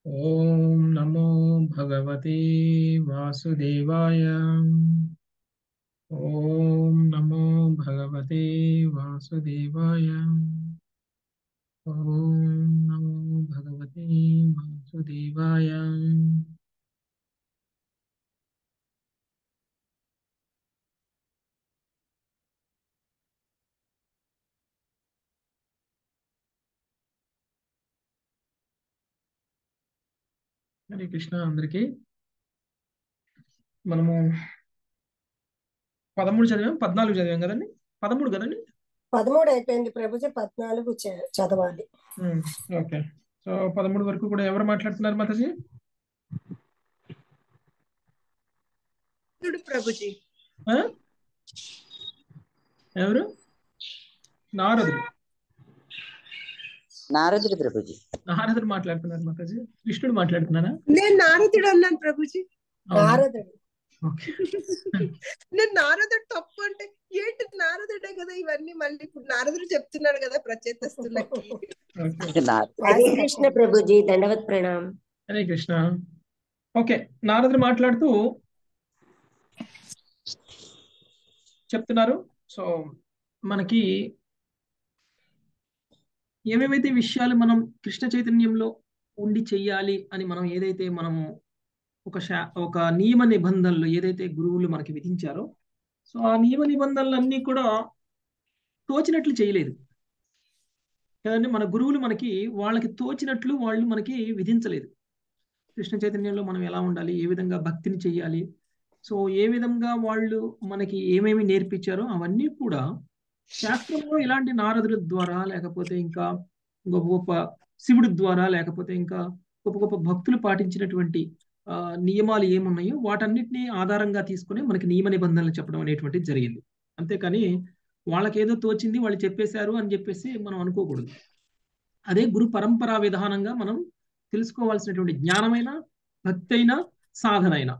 ఓం నమో భగవతే వాసుదేవాయ ఓం నమో భగవతే వాసుదేవాయ ఓం నమో భగవతే వాసుదేవాయ హరే కృష్ణ అందరికీ మనము పదమూడు చదివాం పద్నాలుగు చదివాం కదండి పదమూడు కదండి పదమూడు అయిపోయింది ప్రభుజీ పద్నాలుగు చ- చదవాలి ఉమ్, ఓకే సో పదమూడు వరకు కూడా ఎవరు మాట్లాడుతున్నారు మాతాజీ చూడు ప్రభుజీ ఆ? ఎవరు నారదుడు నారదుడు ప్రభుజీ నారదుడు మాట్లాడుతున్నారు మాతాజీ కృష్ణుడు మాట్లాడుతున్నారా నేను నారదుడు అన్నాను ప్రభుజీ అవునా? నారదుడు ఓకే నేను నారదుడు తప్పు అంటే ఏంటి నారదుడే కదా ఇవన్నీ మళ్ళీ ఇప్పుడు నారదుడు చెప్తున్నాడు కదా ప్రచేతస్తులకి ఓకే హరే కృష్ణ ప్రభుజీ దండవత్ ప్రణామ్ హరే కృష్ణ ఓకే నారదుడు మాట్లాడుతూ చెప్తున్నారు సో మనకి ఏమేమైతే విషయాలు మనం కృష్ణ చైతన్యంలో ఉండి చెయ్యాలి అని మనం ఏదైతే మనము ఒక శా ఒక నియమ నిబంధనలు ఏదైతే గురువులు మనకి విధించారో సో ఆ నియమ నిబంధనలన్నీ కూడా తోచినట్లు చేయలేదు కదండి మన గురువులు మనకి వాళ్ళకి తోచినట్లు వాళ్ళు మనకి విధించలేదు కృష్ణ చైతన్యంలో మనం ఎలా ఉండాలి ఏ విధంగా భక్తిని చెయ్యాలి సో ఏ విధంగా వాళ్ళు మనకి ఏమేమి నేర్పించారో అవన్నీ కూడా శాస్త్రంలో ఇలాంటి నారదుల ద్వారా లేకపోతే ఇంకా గొప్ప గొప్ప శివుడి ద్వారా లేకపోతే ఇంకా గొప్ప గొప్ప భక్తులు పాటించినటువంటి ఆ, నియమాలు ఏమున్నాయో వాటన్నిటిని ఆధారంగా తీసుకుని మనకి నియమ నిబంధనలు చెప్పడం అనేటువంటిది జరిగింది అంతేకాని వాళ్ళకేదో తోచింది వాళ్ళు చెప్పేశారు అని చెప్పేసి మనం అనుకోకూడదు అదే గురు పరంపరా విధానంగా మనం తెలుసుకోవాల్సినటువంటి జ్ఞానమైన భక్తి అయినా సాధన అయినా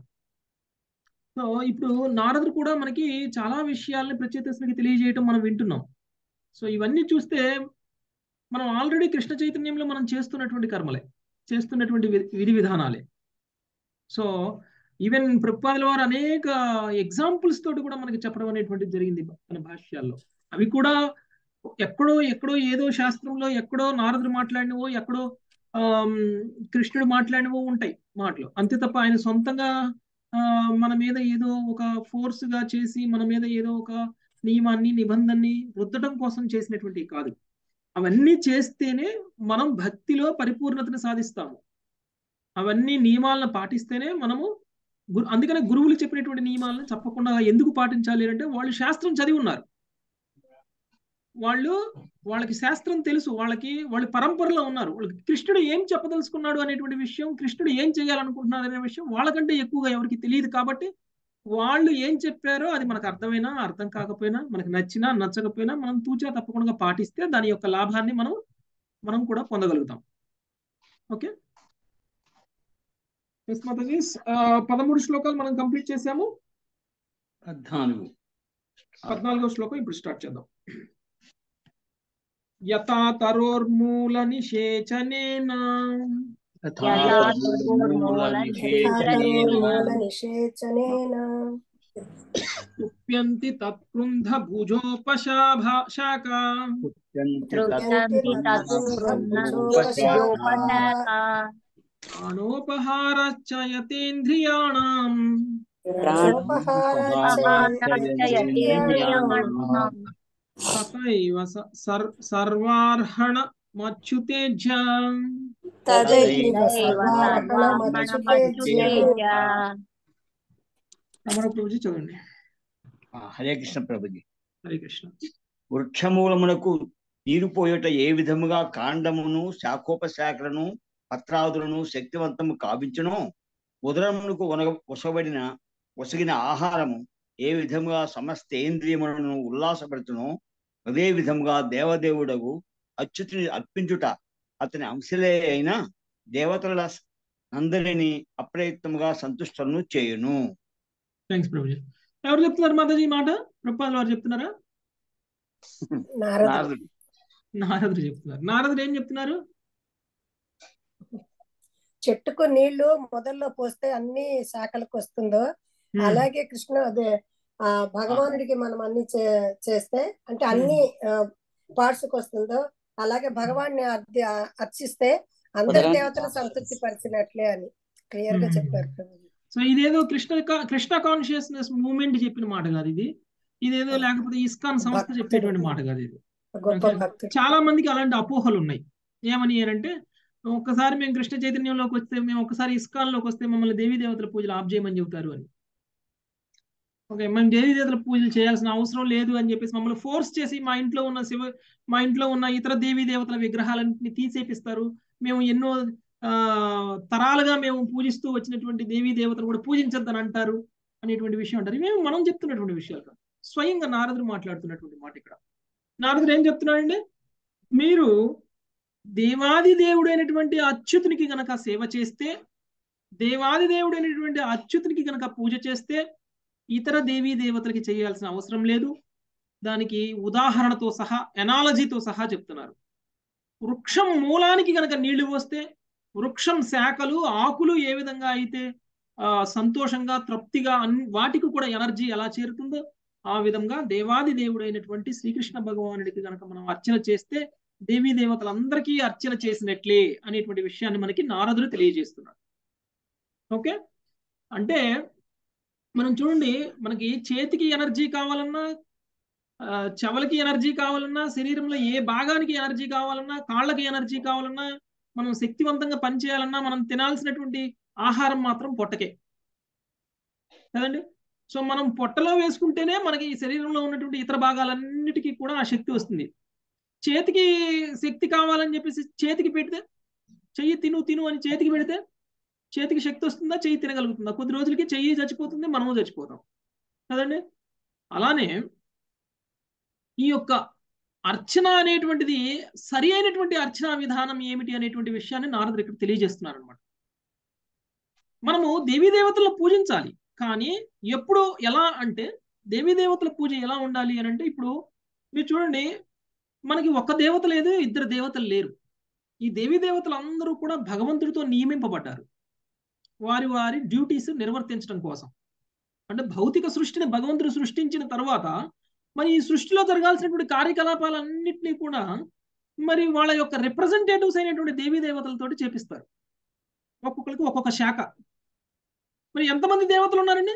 సో ఇప్పుడు నారదుడు కూడా మనకి చాలా విషయాల్ని ప్రత్యేకతకి తెలియజేయటం మనం వింటున్నాం సో ఇవన్నీ చూస్తే మనం ఆల్రెడీ కృష్ణ చైతన్యంలో మనం చేస్తున్నటువంటి కర్మలే చేస్తున్నటువంటి వి- విధి విధానాలే సో ఈవెన్ ప్రభుపాదుల వారు అనేక ఎగ్జాంపుల్స్ తోటి కూడా మనకి చెప్పడం అనేటువంటిది జరిగింది మన భాష్యాల్లో అవి కూడా ఎక్కడో ఎక్కడో ఏదో శాస్త్రంలో ఎక్కడో నారదుడు మాట్లాడినవో ఎక్కడో ఆమ్, కృష్ణుడు మాట్లాడినవో ఉంటాయి మాటలు అంతే తప్ప ఆయన సొంతంగా ఆ, మన మీద ఏదో ఒక ఫోర్స్ గా చేసి మన మీద ఏదో ఒక నియమాన్ని నిబంధనని రుద్దడం కోసం చేసినటువంటి కాదు అవన్నీ చేస్తేనే మనం భక్తిలో పరిపూర్ణతను సాధిస్తాము అవన్నీ నియమాలను పాటిస్తేనే మనము గురు అందుకనే గురువులు చెప్పినటువంటి నియమాలను తప్పకుండా ఎందుకు పాటించాలి అంటే వాళ్ళు శాస్త్రం చదివి ఉన్నారు వాళ్ళు వాళ్ళకి శాస్త్రం తెలుసు వాళ్ళకి వాళ్ళు పరంపరలో ఉన్నారు వాళ్ళకి కృష్ణుడు ఏం చెప్పదలుచుకున్నాడు అనేటువంటి విషయం కృష్ణుడు ఏం చేయాలనుకుంటున్నాడు అనే విషయం వాళ్ళకంటే ఎక్కువగా ఎవరికి తెలియదు కాబట్టి వాళ్ళు ఏం చెప్పారో అది మనకు అర్థమైనా అర్థం కాకపోయినా మనకు నచ్చినా నచ్చకపోయినా మనం తూచా తప్పకుండా పాటిస్తే దాని యొక్క లాభాన్ని మనం మనం కూడా పొందగలుగుతాం ఓకే ఎస్ మాతాజీ ఆ, పదమూడు శ్లోకాలు మనం కంప్లీట్ చేసాము పద్నాలుగు పద్నాలుగో శ్లోకం ఇప్పుడు స్టార్ట్ చేద్దాం యథా తరోర్మూల నిషేచనేన మూల నిషేచనేన కుప్యంతి తత్కృంధ భుజోపశాభా శాఖ ప్రాణోపహారశ్చయతేంద్రియాణం తథైవ స- సర్- సర్వార్హణ మచ్యుతేజ్య రమణ ప్రభుజీ చదవండి ఆ, హరే కృష్ణ ప్రభుజీ హరే కృష్ణ వృక్షమూలమునకు నీరు పోయుట ఏ విధముగా కాండమును శాఖోపశాఖలను పత్రాదులను శక్తివంతము కావించునో ఉదరమునకు వనగ వసబడిన వసగిన ఆహారము ఏ విధముగా సమస్తేంద్రియములను ఉల్లాసపడుతునో అదే విధముగా దేవదేవుడగు అచ్యుతుని అర్పించుట అతని అంశలే అయిన దేవతల అందరిని అప్రయత్నముగా సంతుష్టను చేయును థ్యాంక్స్ ప్రభుజీ ఎవరు చెప్తున్నారు మాతాజీ ఈ మాట ప్రభుపాదుల వారు చెప్తున్నారా నారదుడు నారదుడు నారదుడు చెప్తున్నారు నారదుడు ఏం చెప్తున్నారు చెట్టుకు నీళ్లు మొదల్లో పోస్తే అన్ని శాఖలకు వస్తుందో ఉమ్, అలాగే కృష్ణ అదే ఆ భగవానుడికి మనం అన్ని చే- చేస్తే అంటే అన్ని పార్ట్స్ కు వస్తుందో అలాగే భగవాన్ని అర్ధి- అర్చిస్తే అందరి ఉదయం దేవతలు సంతృప్తి పరిచినట్లే అని క్లియర్ గా మ్మ్. చెప్పారు ప్రభుజీ. సో ఇదేదో కృష్ణ కా- కృష్ణ కాన్షియస్నెస్ మూమెంట్ చెప్పిన మాట కాదు ఇది ఇదేదో లేకపోతే ఇస్కాన్ సంస్థ భక్తులు. చెప్పేటువంటి మాట కాదు ఇది గొప్ప ఓకే. భక్తుడు చాలా మందికి అలాంటి అపోహలు ఉన్నాయి ఏమని అంటే ఒక్కసారి మేము కృష్ణ చైతన్యంలోకి వస్తే మేము ఒకసారి ఇస్కాన్ లోకి వస్తే మమ్మల్ని దేవీ దేవతల పూజలు ఆప్ చేయమని చెబుతారు అని ఓకే మేము దేవీ దేవతల పూజలు చేయాల్సిన అవసరం లేదు అని చెప్పేసి మమ్మల్ని ఫోర్స్ చేసి మా ఇంట్లో ఉన్న శివ మా ఇంట్లో ఉన్న ఇతర దేవీ దేవతల విగ్రహాలన్నింటినీ తీసేపిస్తారు మేము ఎన్నో ఆ తరాలుగా మేము పూజిస్తూ వచ్చినటువంటి దేవీ దేవతలు కూడా పూజించద్దని అంటారు అనేటువంటి విషయం అంటారు ఇవేమి మనం చెప్తున్నటువంటి విషయాలు కాదు స్వయంగా నారదుడు మాట్లాడుతున్నటువంటి మాట ఇక్కడ నారదుడు ఏం చెప్తున్నాడండి మీరు దేవాది దేవుడైనటువంటి అచ్యుతునికి గనక సేవ చేస్తే దేవాది దేవుడైనటువంటి అచ్యుతునికి గనక పూజ చేస్తే ఇతర దేవీ దేవతలకి చేయాల్సిన అవసరం లేదు దానికి ఉదాహరణతో సహా ఎనాలజీతో సహా చెప్తున్నారు వృక్షం మూలానికి గనక నీళ్లు పోస్తే వృక్షం శాఖలు ఆకులు ఏ విధంగా అయితే ఆ సంతోషంగా తృప్తిగా అన్ని వాటికి కూడా ఎనర్జీ ఎలా చేరుతుందో ఆ విధంగా దేవాది దేవుడైనటువంటి శ్రీకృష్ణ భగవానుడికి గనక మనం అర్చన చేస్తే దేవీ దేవతలందరికీ అర్చన చేసినట్లే అనేటువంటి విషయాన్ని మనకి నారదుడు తెలియజేస్తున్నాడు ఓకే అంటే మనం చూడండి మనకి చేతికి ఎనర్జీ కావాలన్నా ఆ, చెవులకి ఎనర్జీ కావాలన్నా శరీరంలో ఏ భాగానికి ఎనర్జీ కావాలన్నా కాళ్ళకి ఎనర్జీ కావాలన్నా మనం శక్తివంతంగా పనిచేయాలన్నా మనం తినాల్సినటువంటి ఆహారం మాత్రం పొట్టకే కదండి సో మనం పొట్టలో వేసుకుంటేనే మనకి ఈ శరీరంలో ఉన్నటువంటి ఇతర భాగాలన్నిటికీ కూడా ఆ శక్తి వస్తుంది చేతికి శక్తి కావాలని చెప్పేసి చేతికి పెడితే చెయ్యి తిను తిను అని చేతికి పెడితే చేతికి శక్తి వస్తుందా చెయ్యి తినగలుగుతుందా కొద్ది రోజులకి చెయ్యి చచ్చిపోతుంది మనము చచ్చిపోతాం కదండి అలానే ఈ యొక్క అర్చన అనేటువంటిది సరి అయినటువంటి అర్చన విధానం ఏమిటి అనేటువంటి విషయాన్ని నారదుడు ఇక్కడ తెలియజేస్తున్నారు అనమాట మనము దేవీ దేవతలను పూజించాలి కానీ ఎప్పుడు ఎలా అంటే దేవీ దేవతల పూజ ఎలా ఉండాలి అని అంటే ఇప్పుడు మీరు చూడండి మనకి ఒక్క దేవత లేదు ఇద్దరు దేవతలు లేరు ఈ దేవీ దేవతలు అందరూ కూడా భగవంతుడితో నియమింపబడ్డారు వారి వారి డ్యూటీస్ నిర్వర్తించడం కోసం అంటే భౌతిక సృష్టిని భగవంతుడు సృష్టించిన తర్వాత మరి ఈ సృష్టిలో జరగాల్సినటువంటి కార్యకలాపాలన్నింటినీ కూడా మరి వాళ్ళ యొక్క రిప్రజెంటేటివ్స్ అయినటువంటి దేవీ దేవతలతోటి చేపిస్తారు ఒక్కొక్కరికి ఒక్కొక్క శాఖ మరి ఎంతమంది దేవతలు ఉన్నారండి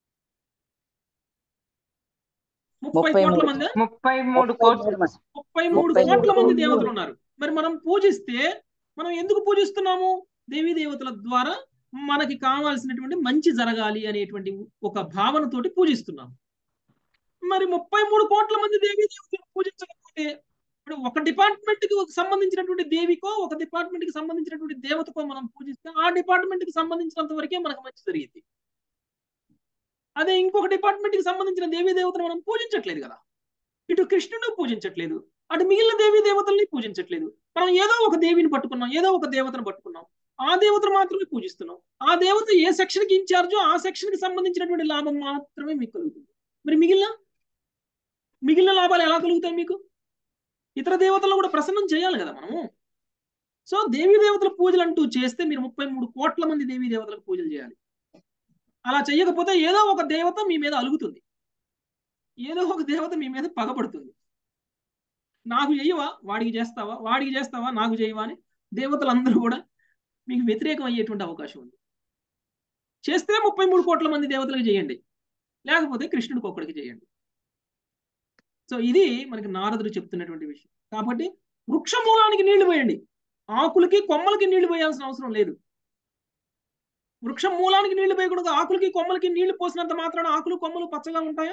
ముప్పై ముప్పై కోట్ల మూడు. మంది ముప్పై మూడు కోట్లు ముప్పై మూడు ముప్పై కోట్ల మూడు. మంది దేవతలు ఉన్నారు మరి మనం పూజిస్తే మనం ఎందుకు పూజిస్తున్నాము దేవీ దేవతల ద్వారా మనకి కావాల్సినటువంటి మంచి జరగాలి అనేటువంటి ఒక భావనతోటి పూజిస్తున్నాము మరి ముప్పై మూడు కోట్ల మంది దేవీ దేవతలు పూజించకపోతే ఇప్పుడు ఒక డిపార్ట్మెంట్ కి సంబంధించినటువంటి దేవికో ఒక డిపార్ట్మెంట్ కి సంబంధించినటువంటి దేవతకో మనం పూజిస్తే ఆ డిపార్ట్మెంట్ కి సంబంధించినంత వరకే మనకు మంచి జరిగింది అదే ఇంకొక డిపార్ట్మెంట్ కి సంబంధించిన దేవీ దేవతను మనం పూజించట్లేదు కదా ఇటు కృష్ణుడు పూజించట్లేదు అటు మిగిలిన దేవీ దేవతల్ని పూజించట్లేదు మనం ఏదో ఒక దేవిని పట్టుకున్నాం ఏదో ఒక దేవతను పట్టుకున్నాం ఆ దేవతను మాత్రమే పూజిస్తున్నాం ఆ దేవత ఏ సెక్షన్ కి ఇన్ఛార్జో ఆ సెక్షన్ కి సంబంధించినటువంటి లాభం మాత్రమే మీకు కలుగుతుంది మరి మిగిలిన మిగిలిన లాభాలు ఎలా కలుగుతాయి మీకు ఇతర దేవతలను కూడా ప్రసన్నం చేయాలి కదా మనము సో దేవీ దేవతల పూజలు అంటూ చేస్తే మీరు ముప్పై మూడు కోట్ల మంది దేవీ దేవతలకు పూజలు చేయాలి అలా చేయకపోతే ఏదో ఒక దేవత మీ మీద అలుగుతుంది ఏదో ఒక దేవత మీ మీద పగపడుతుంది నాకు చేయవా వాడికి చేస్తావా వాడికి చేస్తావా నాకు చేయవా అని దేవతలందరూ కూడా మీకు వ్యతిరేకం అయ్యేటువంటి అవకాశం ఉంది చేస్తే ముప్పై మూడు కోట్ల మంది దేవతలకు చేయండి లేకపోతే కృష్ణుడికి ఒక్కడికి చేయండి సో ఇది మనకి నారదుడు చెప్తున్నటువంటి విషయం కాబట్టి వృక్ష మూలానికి నీళ్లు పోయండి ఆకులకి కొమ్మలకి నీళ్లు పోయాల్సిన అవసరం లేదు వృక్షం మూలానికి నీళ్లు పోయకూడదు ఆకులకి కొమ్మలకి నీళ్లు పోసినంత మాత్రాన ఆకులు కొమ్మలు పచ్చగా ఉంటాయా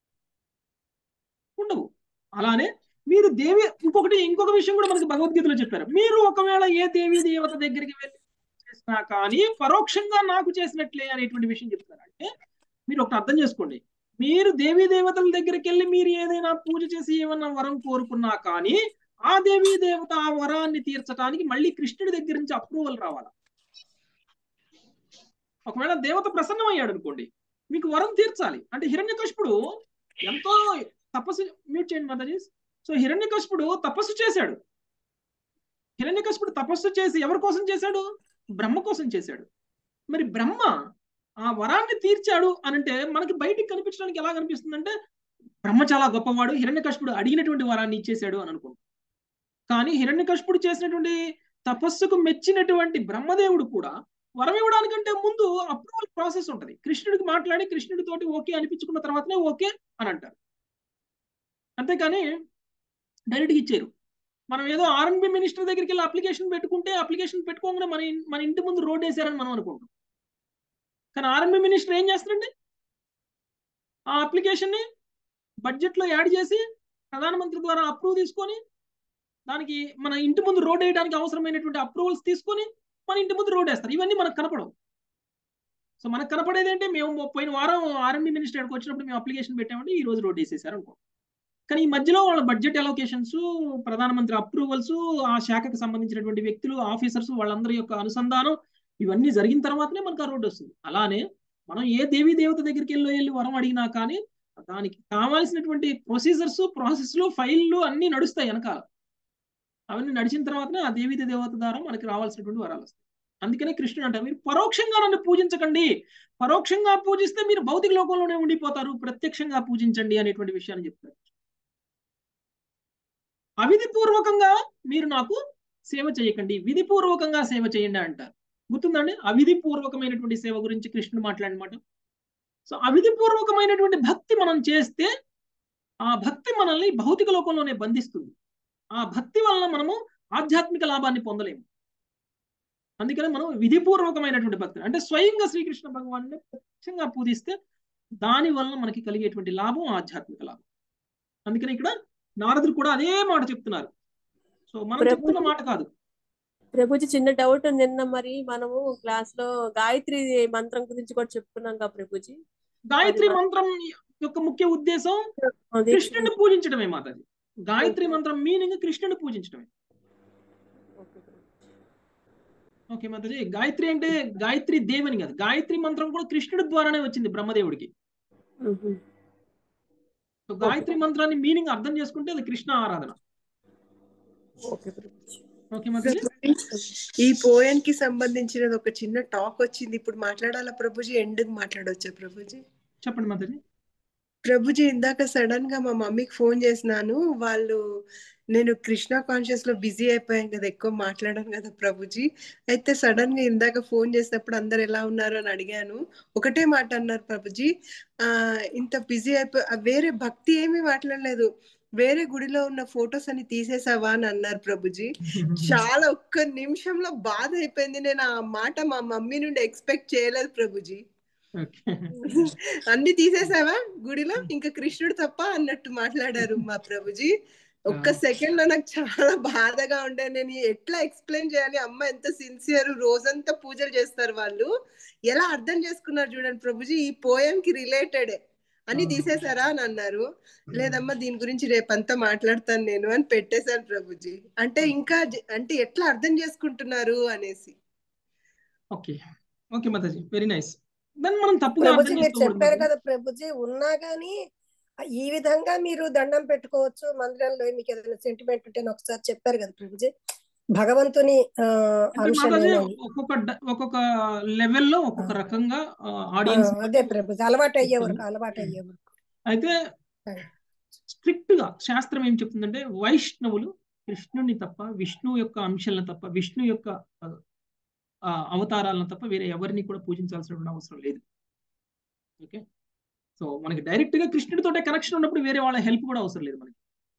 ఉండవు అలానే మీరు దేవి ఇంకొకటి ఇంకొక విషయం కూడా మనకి భగవద్గీతలో చెప్పారు మీరు ఒకవేళ ఏ దేవి దేవత దగ్గరికి వెళ్ళి చేసినా కానీ పరోక్షంగా నాకు చేసినట్లే అనేటువంటి విషయం చెప్తారు అంటే మీరు ఒకటి అర్థం చేసుకోండి మీరు దేవీ దేవతల దగ్గరికి వెళ్ళి మీరు ఏదైనా పూజ చేసి ఏమన్నా వరం కోరుకున్నా కానీ ఆ దేవీ దేవత ఆ వరాన్ని తీర్చడానికి మళ్ళీ కృష్ణుడి దగ్గర నుంచి అప్రూవల్ రావాలి ఒకవేళ దేవత ప్రసన్నమయ్యాడు అనుకోండి మీకు వరం తీర్చాలి అంటే హిరణ్యకశిపుడు ఎంతో తపస్సు మ్యూట్ చేయండి మాతాజీ సో హిరణ్యకశిపుడు తపస్సు చేశాడు హిరణ్యకశిపుడు తపస్సు చేసి ఎవరి కోసం చేశాడు బ్రహ్మ కోసం చేశాడు మరి బ్రహ్మ ఆ వరాన్ని తీర్చాడు అని అంటే మనకి బయటికి కనిపించడానికి ఎలా కనిపిస్తుందంటే బ్రహ్మ చాలా గొప్పవాడు హిరణ్యకశిపుడు అడిగినటువంటి వరాన్ని ఇచ్చేశాడు అని అనుకుంటాం కానీ హిరణ్యకశిపుడు చేసినటువంటి తపస్సుకు మెచ్చినటువంటి బ్రహ్మదేవుడు కూడా వరం ఇవ్వడానికంటే ముందు అప్రూవల్ ప్రాసెస్ ఉంటుంది కృష్ణుడికి మాట్లాడి కృష్ణుడితోటి ఓకే అనిపించుకున్న తర్వాతనే ఓకే అని అంటారు అంతేకాని డైరెక్ట్గా ఇచ్చారు మనం ఏదో ఆర్ఎన్బి మినిస్టర్ దగ్గరికి వెళ్ళి అప్లికేషన్ పెట్టుకుంటే అప్లికేషన్ పెట్టుకోగానే మన ఇన్- మన ఇంటి ముందు రోడ్ వేసారని మనం అనుకుంటాం కానీ ఆర్ఎన్బి మినిస్టర్ ఏం చేస్తారండి ఆ అప్లికేషన్ని బడ్జెట్లో యాడ్ చేసి ప్రధానమంత్రి ద్వారా అప్రూవ్ తీసుకొని దానికి మన ఇంటి ముందు రోడ్ వేయడానికి అవసరమైనటువంటి అప్రూవల్స్ తీసుకొని మన ఇంటి ముందు రోడ్ వేస్తారు ఇవన్నీ మనకు కనపడవు సో మనకు కనపడేది ఏంటి మేము పోయిన వారం ఆర్ఎండి మినిస్టర్కి వచ్చినప్పుడు మేము అప్లికేషన్ పెట్టామంటే ఈ రోజు రోడ్ వేసేసారు అనుకో కానీ ఈ మధ్యలో వాళ్ళ బడ్జెట్ అలొకేషన్స్ ప్రధానమంత్రి అప్రూవల్స్ ఆ శాఖకు సంబంధించినటువంటి వ్యక్తులు ఆఫీసర్స్ వాళ్ళందరి యొక్క అనుసంధానం ఇవన్నీ జరిగిన తర్వాతనే మనకు ఆ రోడ్డు వస్తుంది అలానే మనం ఏ దేవీ దేవత దగ్గరికి వెళ్ళి వెళ్ళి వరం అడిగినా కానీ దానికి కావాల్సినటువంటి ప్రొసీజర్స్ ప్రాసెస్లు ఫైళ్ళు అన్నీ నడుస్తాయి వెనకాల అవన్నీ నడిచిన తర్వాతనే ఆ దేవీ దేవత ద్వారా మనకి రావాల్సినటువంటి వరాలు వస్తాయి అందుకనే కృష్ణుడు అంటారు మీరు పరోక్షంగా నన్ను పూజించకండి పరోక్షంగా పూజిస్తే మీరు భౌతిక లోకంలోనే ఉండిపోతారు ప్రత్యక్షంగా పూజించండి అనేటువంటి విషయాన్ని చెప్తారు అవిధిపూర్వకంగా మీరు నాకు సేవ చేయకండి విధిపూర్వకంగా సేవ చేయండి అంటారు గుర్తుందండి అవిధిపూర్వకమైనటువంటి సేవ గురించి కృష్ణుడు మాట్లాడినమాట సో అవిధిపూర్వకమైనటువంటి భక్తి మనం చేస్తే ఆ భక్తి మనల్ని భౌతిక లోకంలోనే బంధిస్తుంది ఆ భక్తి వలన మనము ఆధ్యాత్మిక లాభాన్ని పొందలేము అందుకని మనం విధిపూర్వకమైనటువంటి భక్తి అంటే స్వయంగా శ్రీకృష్ణ భగవాన్ని ప్రత్యక్షంగా పూజిస్తే దాని వలన మనకి కలిగేటువంటి లాభం ఆధ్యాత్మిక లాభం అందుకని ఇక్కడ నారదులు కూడా అదే మాట చెప్తున్నారు సో మనం ప్రభు- చెప్తున్న మాట కాదు ప్రభుజీ చిన్న డౌట్ నిన్న మరి మనము క్లాస్ లో గాయత్రి మంత్రం గురించి కూడా చెప్పుకున్నాం కదా ప్రభుజీ గాయత్రి అది మంత్రం యొక్క ముఖ్య ఉద్దేశం అదే కృష్ణుని పూజించడమే మాతాజీ గాయత్రి మంత్రం మీనింగ్ కృష్ణుని పూజించడమే ఓకే ప్రభుజీ. ఓకే మాతాజీ గాయత్రి అంటే గాయత్రి దేవని కాదు గాయత్రి మంత్రం కూడా కృష్ణుడి ద్వారానే వచ్చింది బ్రహ్మదేవుడికి మ్మ్. సో గాయత్రి మంత్రాన్ని మీనింగ్ అర్థం చేసుకుంటే అది కృష్ణ ఆరాధన ఓకే ప్రభుజీ. ఓకే మాతాజీ ఈ పోయన్ కి సంబంధించినది ఒక చిన్న టాక్ వచ్చింది ఇప్పుడు మాట్లాడాలా ప్రభుజీ ఎండ్ మాట్లాడవచ్చా ప్రభుజీ చెప్పండి మాతాజీ ప్రభుజీ ఇందాక సడన్ గా మా మమ్మీకి ఫోన్ చేసినాను వాళ్ళు నేను కృష్ణ కాన్షియస్ లో బిజీ అయిపోయాను కదా ఎక్కువ మాట్లాడాను కదా ప్రభుజీ అయితే సడన్ గా ఇందాక ఫోన్ చేసినప్పుడు అందరు ఎలా ఉన్నారు అని అడిగాను ఒకటే మాట అన్నారు ప్రభుజీ ఆ ఇంత బిజీ అయిపోయి ఆ, వేరే భక్తి ఏమీ మాట్లాడలేదు వేరే గుడిలో ఉన్న ఫొటోస్ అని తీసేసావా అని అన్నారు ప్రభుజీ చాలా ఒక్క నిమిషంలో బాధ అయిపోయింది నేను ఆ మాట మా మమ్మీ నుండి ఎక్స్పెక్ట్ చేయలేదు ప్రభుజీ ఓకే అన్ని తీసేసావా గుడిలో ఇంకా కృష్ణుడు తప్ప అన్నట్టు మాట్లాడారు మా ప్రభుజీ ఒక్క సెకండ్ లో నాకు చాలా బాధగా ఉండే నేను ఎట్లా ఎక్స్ప్లెయిన్ చేయాలి అమ్మ ఎంత సిన్సియర్ రోజంతా పూజలు చేస్తారు వాళ్ళు ఎలా అర్థం చేసుకున్నారు చూడండి ప్రభుజీ ఈ పోయం కి రిలేటెడ్ అని ఆ. తీసేశారా అని అన్నారు లేదమ్మా దీని గురించి రేపంతా మాట్లాడతాను నేను అని పెట్టేశాను ప్రభుజీ అంటే ఇంకా జ- అంటే ఎట్లా అర్థం చేసుకుంటున్నారు అనేసి ఓకే ఓకే మాతాజీ వెరీ నైస్ దాన్ని మనం తప్పుగా ప్రభుజీ అర్థం మీరు చేసుకోకూడదు చెప్పారు మాతాజీ. కదా ప్రభుజీ ఉన్నా గానీ ఈ విధంగా మీరు దండం పెట్టుకోవచ్చు మందిరంలో మీకు ఏదైనా సెంటిమెంట్ ఉంటే ఒకసారి చెప్పారు కదా ప్రభుజీ భగవంతుని ఆ, అంటే అంశం మాతాజీ ఏమని ఒక్కొక్క డ- ఒక్కొక్క లెవెల్లో ఒక్కొక్క రకంగా ఆ, ఆడియన్స్ అదే ప్రభుజీ అలవాటు అయ్యే వరకు అలవాటు అయ్యే వరకు అయితే స్ట్రిక్ట్ గా శాస్త్రం ఏం చెప్తుందంటే వైష్ణవులు కృష్ణుని తప్ప విష్ణు యొక్క అంశాలను తప్ప విష్ణు యొక్క ఆ, ఆ, అవతారాలను తప్ప వేరే ఎవరిని కూడా పూజించాల్సినటువంటి అవసరం లేదు ఓకే సో మనకి డైరెక్ట్ గా కృష్ణుడితోటే కనెక్షన్ ఉన్నప్పుడు వేరే వాళ్ళ హెల్ప్ కూడా అవసరం లేదు మనకి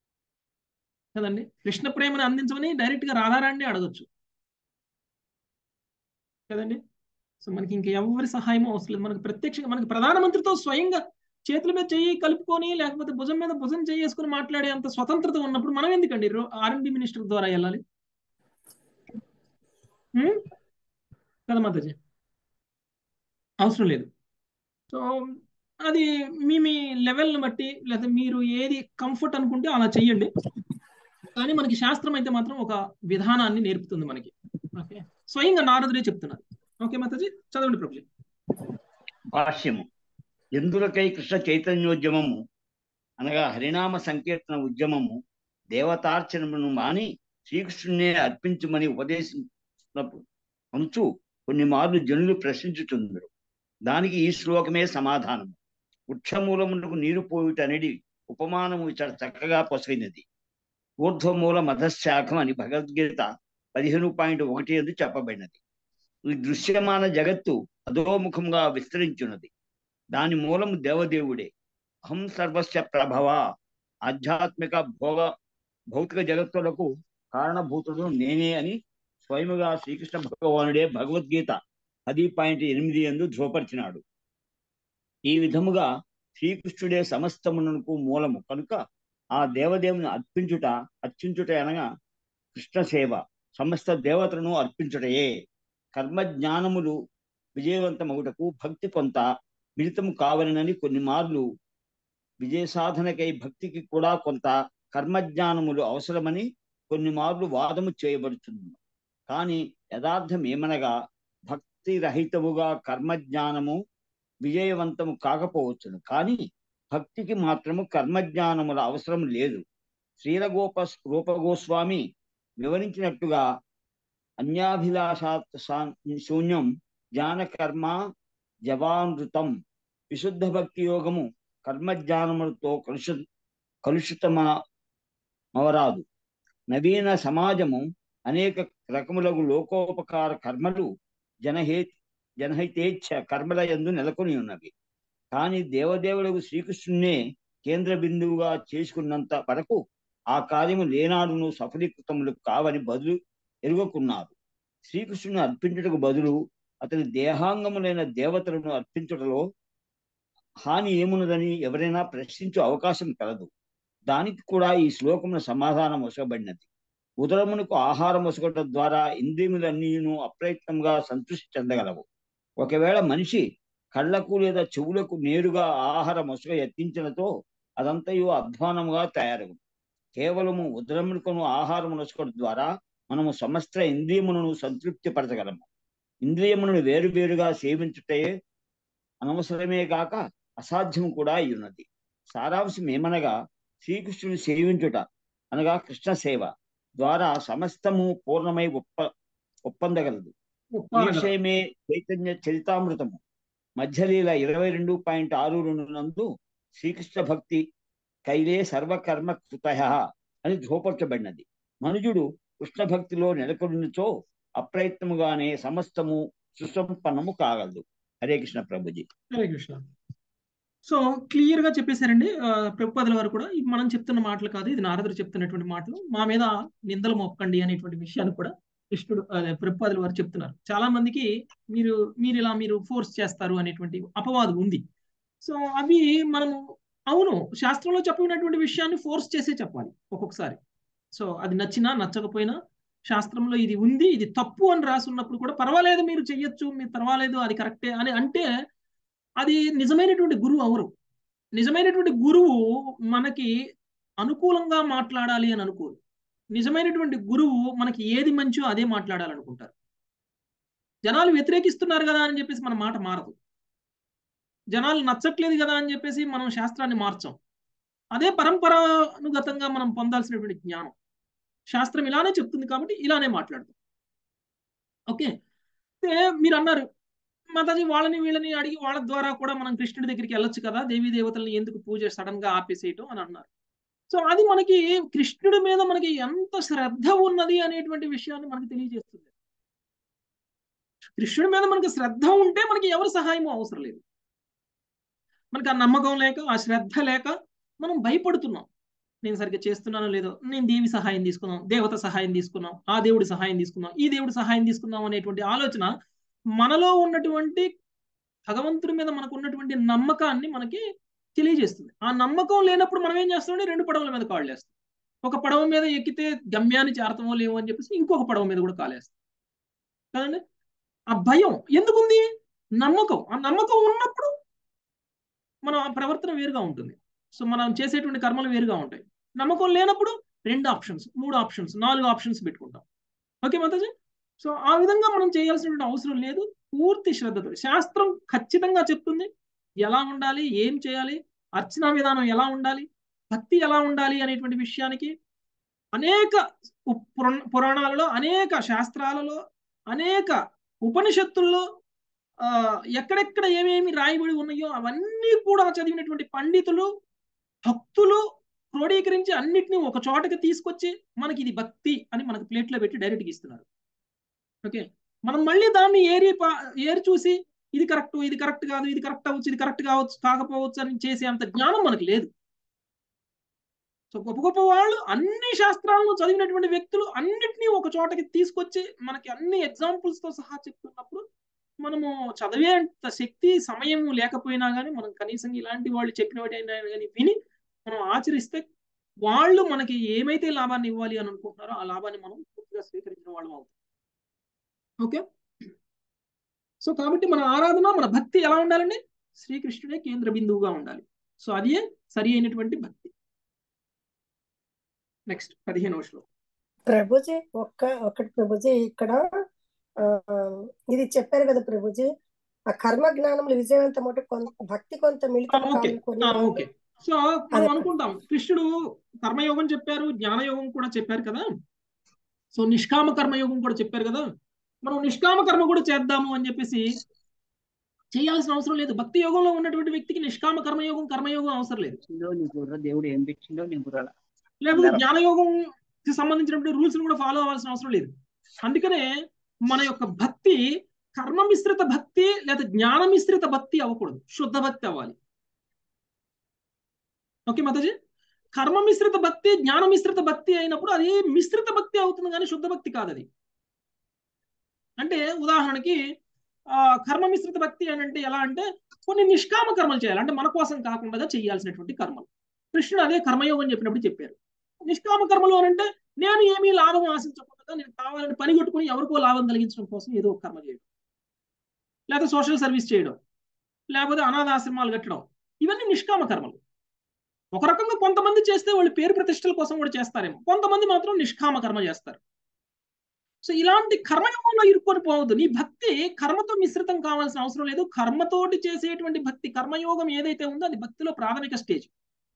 కదండి కృష్ణ ప్రేమను అందించమని డైరెక్ట్ గా రాధారాణ్ణి అడగొచ్చు కదండి సో మనకి ఇంకా ఎవరి సహాయం అవసరం లేదు మనకి ప్రత్యక్షంగా మనకి ప్రధానమంత్రితో స్వయంగా చేతుల మీద చెయ్యి కలుపుకొని లేకపోతే భుజం మీద భుజం చేసుకుని మాట్లాడే అంత స్వతంత్రత ఉన్నప్పుడు మనం ఎందుకండి ఆర్ఎండ్బి మినిస్టర్ ద్వారా వెళ్ళాలి హ్మ్? కదా మాతాజీ అవసరం లేదు సో అది మీ మీ లెవెల్ని బట్టి లేదా మీరు ఏది కంఫర్ట్ అనుకుంటే అలా చెయ్యండి కానీ మనకి శాస్త్రం అయితే మాత్రం ఒక విధానాన్ని నేర్పుతుంది మనకి ఓకే స్వయంగా నారదుడే చెప్తున్నారు ఓకే మాతాజీ చదవండి ప్రభుజీ భాష్యము ఎందులకై కృష్ణ చైతన్యోద్యమము అనగా హరినామ సంకీర్తన ఉద్యమము దేవతార్చనమును మాని శ్రీకృష్ణునే అర్పించమని ఉపదేశించినప్పుడు అంచు కొన్ని మార్లు జనులు ప్రశ్నించుచుందరు దానికి ఈ శ్లోకమే సమాధానం వృక్షమూలమునకు నీరు పోయుట అనేది ఉపమానము ఇచ్చట చక్కగా పొసగినది ఊర్ధ్వమూల మధశాఖం అని భగవద్గీత పదిహేను పాయింట్ ఒకటి ఎందు చెప్పబడినది ఈ దృశ్యమాన జగత్తు అధోముఖంగా విస్తరించున్నది దాని మూలము దేవదేవుడే అహం సర్వస్య ప్రభవ ఆధ్యాత్మిక భోగ భౌతిక జగత్తులకు కారణభూతుడు నేనే అని స్వయముగా శ్రీకృష్ణ భగవానుడే భగవద్గీత పది పాయింట్ ఎనిమిది ఎందు ధ్రువపరిచినాడు ఈ విధముగా శ్రీకృష్ణుడే సమస్తమునకు మూలము కనుక ఆ దేవదేవుని అర్పించుట అర్చించుట అనగా కృష్ణ సేవ సమస్త దేవతలను అర్పించుటయే కర్మ జ్ఞానములు విజయవంతమగుటకు భక్తి కొంత మిళితము కావలనని కొన్ని మార్లు విజయ సాధనకై భక్తికి కూడా కొంత కర్మజ్ఞానములు అవసరమని కొన్ని మార్లు వాదము చేయబడుతుంది కానీ యథార్థం ఏమనగా భక్తి రహితముగా కర్మజ్ఞానము విజయవంతము కాకపోవచ్చును కానీ భక్తికి మాత్రము కర్మజ్ఞానముల అవసరం లేదు శ్రీరగోప రూపగోస్వామి వివరించినట్టుగా అన్యాభిలాషాత్ శూన్యం జ్ఞానకర్మ జవానృతం విశుద్ధ భక్తి యోగము కర్మజ్ఞానములతో కలుష కలుషితమవరాదు నవీన సమాజము అనేక రకములకు లోకోపకార కర్మలు జనహే జనహితేచ్ఛ కర్మల యందు నెలకొని ఉన్నవి కానీ దేవదేవులకు శ్రీకృష్ణునే కేంద్ర బిందువుగా చేసుకున్నంత వరకు ఆ కార్యము లేనాడును సఫలీకృతములు కావని బదులు ఎరుగకున్నారు శ్రీకృష్ణుని అర్పించుటకు బదులు అతని దేహాంగములైన దేవతలను అర్పించుటలో హాని ఏమున్నదని ఎవరైనా ప్రశ్నించే అవకాశం కలదు దానికి కూడా ఈ శ్లోకమున సమాధానం వసబడినది ఉదరమునకు ఆహారం వసగటం ద్వారా ఇంద్రియములన్నీను అప్రయత్నంగా సంతృష్టి చెందగలవు ఒకవేళ మనిషి కళ్ళకు లేదా చెవులకు నేరుగా ఆహార మొసగ యత్నించినతో అదంతయు అధ్వానముగా తయారగు కేవలము ఉదరమునకును ఆహారం నొసగడం ద్వారా మనము సమస్త ఇంద్రియములను సంతృప్తి పరచగలము ఇంద్రియములను వేరువేరుగా సేవించుటే అనవసరమే కాక అసాధ్యం కూడా అయ్యున్నది సారాంశం ఏమనగా శ్రీకృష్ణుని సేవించుట అనగా కృష్ణ సేవ ద్వారా సమస్తము పూర్ణమై ఒప్ప ఒప్పందగలదు ఈ విషయమే చైతన్య చరితామృతము మధ్యలీల ఇరవై రెండు పాయింట్ ఆరు రెండు నందు శ్రీకృష్ణ భక్తి కైలే సర్వకర్మ కృత అని ధూపరచబడినది మనుజుడు కృష్ణ భక్తిలో నెలకొనిచో అప్రయత్నముగానే సమస్తము సుసంపన్నము కాగలదు హరే కృష్ణ ప్రభుజీ హరే కృష్ణ సో క్లియర్ గా చెప్పేశారండి ప్రభుపాదుల వారు కూడా ఇది మనం చెప్తున్న మాటలు కాదు ఇది నారదుడు చెప్తున్నటువంటి మాటలు మా మీద నిందలు మోపకండి అనేటువంటి విషయాన్ని కూడా కృష్ణుడు అదే ప్రభుపాదుల వారు చెప్తున్నారు చాలా మందికి మీరు మీరు ఇలా మీరు ఫోర్స్ చేస్తారు అనేటువంటి అపవాదం ఉంది సో అవి మనము అవును శాస్త్రంలో చెప్పినటువంటి విషయాన్ని ఫోర్స్ చేసే చెప్పాలి ఒక్కొక్కసారి సో అది నచ్చినా నచ్చకపోయినా శాస్త్రంలో ఇది ఉంది ఇది తప్పు అని రాసి ఉన్నప్పుడు కూడా పర్వాలేదు మీరు చెయ్యొచ్చు మీరు పర్వాలేదు అది కరెక్టే అని అంటే అది నిజమైనటువంటి గురువు అవరు నిజమైనటువంటి గురువు మనకి అనుకూలంగా మాట్లాడాలి అని అనుకోరు నిజమైనటువంటి గురువు మనకి ఏది మంచో అదే మాట్లాడాలనుకుంటారు జనాలు వ్యతిరేకిస్తున్నారు కదా అని చెప్పేసి మన మాట మారదు జనాలు నచ్చట్లేదు కదా అని చెప్పేసి మనం శాస్త్రాన్ని మార్చాం అదే పరంపరానుగతంగా మనం పొందాల్సినటువంటి జ్ఞానం శాస్త్రం ఇలానే చెప్తుంది కాబట్టి ఇలానే మాట్లాడతాం ఓకే మీరు అన్నారు మాతాజీ వాళ్ళని వీళ్ళని అడిగి వాళ్ళ ద్వారా కూడా మనం కృష్ణుడి దగ్గరికి వెళ్ళొచ్చు కదా దేవీ దేవతల్ని ఎందుకు పూజ సడన్ గా ఆపేసేయటం అని అన్నారు సో అది మనకి కృష్ణుడి మీద మనకి ఎంత శ్రద్ధ ఉన్నది అనేటువంటి విషయాన్ని మనకి తెలియజేస్తుంది కృష్ణుడి మీద మనకి శ్రద్ధ ఉంటే మనకి ఎవరి సహాయము అవసరం లేదు మనకి ఆ నమ్మకం లేక ఆ శ్రద్ధ లేక మనం భయపడుతున్నాం నేను సరిగ్గా చేస్తున్నానో లేదో నేను దేవి సహాయం తీసుకున్నాం దేవత సహాయం తీసుకున్నాం ఆ దేవుడి సహాయం తీసుకున్నాం ఈ దేవుడి సహాయం తీసుకున్నాం అనేటువంటి ఆలోచన మనలో ఉన్నటువంటి భగవంతుడి మీద మనకు ఉన్నటువంటి నమ్మకాన్ని మనకి తెలియజేస్తుంది ఆ నమ్మకం లేనప్పుడు మనం ఏం చేస్తామంటే రెండు పడవల మీద కాళ్ళు వేస్తాం ఒక పడవ మీద ఎక్కితే గమ్యాన్ని చేరతామో లేవో అని చెప్పేసి ఇంకొక పడవ మీద కూడా కాలేస్తాం కదండి ఆ భయం ఎందుకుంది నమ్మకం ఆ నమ్మకం ఉన్నప్పుడు మన ప్రవర్తన వేరుగా ఉంటుంది సో మనం చేసేటువంటి కర్మలు వేరుగా ఉంటాయి నమ్మకం లేనప్పుడు రెండు ఆప్షన్స్ మూడు ఆప్షన్స్ నాలుగు ఆప్షన్స్ పెట్టుకుంటాం ఓకే మాతాజీ సో ఆ విధంగా మనం చేయాల్సినటువంటి అవసరం లేదు పూర్తి శ్రద్ధతో శాస్త్రం ఖచ్చితంగా చెప్తుంది ఎలా ఉండాలి ఏం చేయాలి అర్చనా విధానం ఎలా ఉండాలి భక్తి ఎలా ఉండాలి అనేటువంటి విషయానికి అనేక పురాణాలలో అనేక శాస్త్రాలలో అనేక ఉపనిషత్తుల్లో ఆ ఎక్కడెక్కడ ఏమేమి రాయబడి ఉన్నాయో అవన్నీ కూడా చదివినటువంటి పండితులు భక్తులు క్రోడీకరించి అన్నిటిని ఒక చోటకి తీసుకొచ్చి మనకి ఇది భక్తి అని మనకి ప్లేట్లో పెట్టి డైరెక్ట్గా ఇస్తున్నారు ఓకే మనం మళ్ళీ దాన్ని ఏరి ఏరి చూసి ఇది కరెక్ట్ ఇది కరెక్ట్ కాదు ఇది కరెక్ట్ అవ్వచ్చు ఇది కరెక్ట్ కావచ్చు కాకపోవచ్చు అని చేసే అంత జ్ఞానం మనకు లేదు సో గొప్ప గొప్ప వాళ్ళు అన్ని శాస్త్రాలను చదివినటువంటి వ్యక్తులు అన్నిటినీ ఒక చోటకి తీసుకొచ్చి మనకి అన్ని ఎగ్జాంపుల్స్ తో సహా చెప్తున్నప్పుడు మనము చదివే అంత శక్తి సమయం లేకపోయినా కానీ మనం కనీసం ఇలాంటి వాళ్ళు చెప్పినవైనా కానీ విని మనం ఆచరిస్తే వాళ్ళు మనకి ఏమైతే లాభాన్ని ఇవ్వాలి అని అనుకుంటున్నారో ఆ లాభాన్ని మనం పూర్తిగా స్వీకరించిన వాళ్ళం అవుతాం ఓకే సో కాబట్టి మన ఆరాధన మన భక్తి ఎలా ఉండాలండి శ్రీకృష్ణుడే కేంద్ర బిందువుగా ఉండాలి సో అదే సరి అయినటువంటి భక్తి నెక్స్ట్ పదిహేను శ్లోకం ప్రభుజీ ఒక్క ఒకటి ప్రభుజీ ఇక్కడ ఆ ఇది చెప్పారు కదా ప్రభుజీ ఆ కర్మ జ్ఞానములు విజయవంతం అంటే కొంత భక్తి కొంత మిళితం ఓకే కావాలనుకుని ఓకే సో మనం అనుకుంటాం కృష్ణుడు కర్మయోగం చెప్పారు జ్ఞానయోగం కూడా చెప్పారు కదా సో నిష్కామ కర్మయోగం కూడా చెప్పారు కదా మనం నిష్కామ కర్మ కూడా చేద్దాము అని చెప్పేసి చేయాల్సిన అవసరం లేదు భక్తి యోగంలో ఉన్నటువంటి వ్యక్తికి నిష్కామ కర్మయోగం కర్మయోగం అవసరం లేదు ఇచ్చిందో నీ బుర్ర దేవుడు ఏం పెట్టిండో నీ బుర్రల లేకపోతే జ్ఞానయోగం సంబంధించినటువంటి రూల్స్ కూడా ఫాలో అవ్వాల్సిన అవసరం లేదు అందుకనే మన యొక్క భక్తి కర్మ మిశ్రిత భక్తి లేదా జ్ఞాన మిశ్రిత భక్తి అవ్వకూడదు శుద్ధ భక్తి అవ్వాలి ఓకే మాతాజీ కర్మ మిశ్రిత భక్తి జ్ఞాన మిశ్రిత భక్తి అయినప్పుడు అది మిశ్రిత భక్తి అవుతుంది కానీ శుద్ధ భక్తి కాదు అది అంటే ఉదాహరణకి ఆ కర్మ మిశ్రిత భక్తి అని అంటే ఎలా అంటే కొన్ని నిష్కామ కర్మలు చేయాలి అంటే మన కోసం కాకుండా చేయాల్సినటువంటి కర్మలు కృష్ణుడు అదే కర్మయోగం చెప్పినప్పుడు చెప్పారు నిష్కామ కర్మలు అని అంటే నేను ఏమీ లాభం ఆశించకుండా నేను కావాలని పని కొట్టుకుని ఎవరికో లాభం కలిగించడం కోసం ఏదో ఒక కర్మ చేయడం లేకపోతే సోషల్ సర్వీస్ చేయడం లేకపోతే అనాథాశ్రమాలు కట్టడం ఇవన్నీ నిష్కామ కర్మలు ఒక రకంగా కొంతమంది చేస్తే వాళ్ళు పేరు ప్రతిష్టల కోసం కూడా చేస్తారేమో కొంతమంది మాత్రం నిష్కామ కర్మ చేస్తారు సో ఇలాంటి కర్మయోగంలో ఇరుక్కొని పోవద్దు నీ భక్తి కర్మతో మిశ్రితం కావాల్సిన అవసరం లేదు కర్మతోటి చేసేటువంటి భక్తి కర్మయోగం ఏదైతే ఉందో అది భక్తిలో ప్రాథమిక స్టేజ్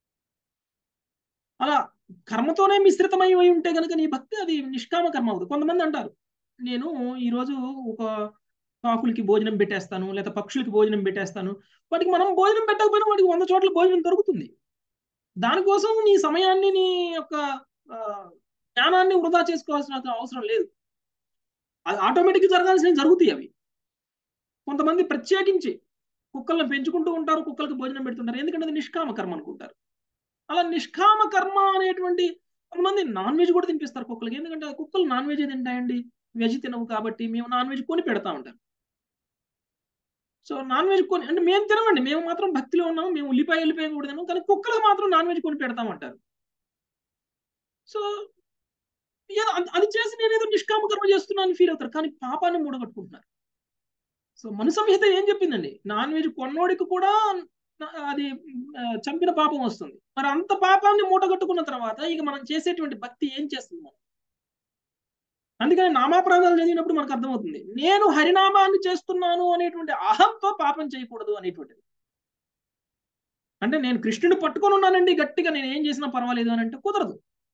అలా కర్మతోనే మిశ్రితమై ఉంటే కనుక నీ భక్తి అది నిష్కామ కర్మ అవుతుంది కొంతమంది అంటారు నేను ఈరోజు ఒక కాకులకి భోజనం పెట్టేస్తాను లేదా పక్షులకి భోజనం పెట్టేస్తాను వాటికి మనం భోజనం పెట్టకపోయినా వాటికి వంద చోట్ల భోజనం దొరుకుతుంది దానికోసం నీ సమయాన్ని నీ యొక్క జ్ఞానాన్ని వృధా చేసుకోవాల్సిన అవసరం లేదు అది ఆటోమేటిక్గా జరగాల్సినవి జరుగుతాయి అవి కొంతమంది ప్రత్యేకించి కుక్కలను పెంచుకుంటూ ఉంటారు కుక్కలకు భోజనం పెడుతుంటారు ఎందుకంటే అది నిష్కామ కర్మ అనుకుంటారు అలా నిష్కామ కర్మ అనేటువంటి కొంతమంది నాన్ వెజ్ కూడా తినిపిస్తారు కుక్కలకి ఎందుకంటే కుక్కలు నాన్ వెజ్ తింటాయండి వెజ్ తినవు కాబట్టి మేము నాన్ వెజ్ కొని పెడతా ఉంటాం సో నాన్ వెజ్ కొని అంటే మేము తినమండి మేము మాత్రం భక్తిలో ఉన్నాము మేము ఉల్లిపాయ ఉల్లిపాయ కూడా తినాము కానీ కుక్కలకు మాత్రం నాన్ వెజ్ కొని పెడతామంటారు సో ఏదో అది చేసి నేను ఏదో నిష్కామ కర్మ చేస్తున్నాను ఫీల్ అవుతారు కానీ పాపాన్ని మూడగట్టుకుంటున్నారు సో మను సంహిత ఏం చెప్పిందండి నాన్ వెజ్ కొన్నోడికి కూడా అది చంపిన పాపం వస్తుంది మరి అంత పాపాన్ని మూటగట్టుకున్న తర్వాత ఇక మనం చేసేటువంటి భక్తి ఏం చేస్తుంది మనం అందుకని నామాప్రాణాలు చదివినప్పుడు మనకు అర్థమవుతుంది నేను హరినామాన్ని చేస్తున్నాను అనేటువంటి అహంతో పాపం చేయకూడదు అనేటువంటిది అంటే నేను కృష్ణుడు పట్టుకొని ఉన్నానండి గట్టిగా నేను ఏం చేసినా పర్వాలేదు అని అంటే కుదరదు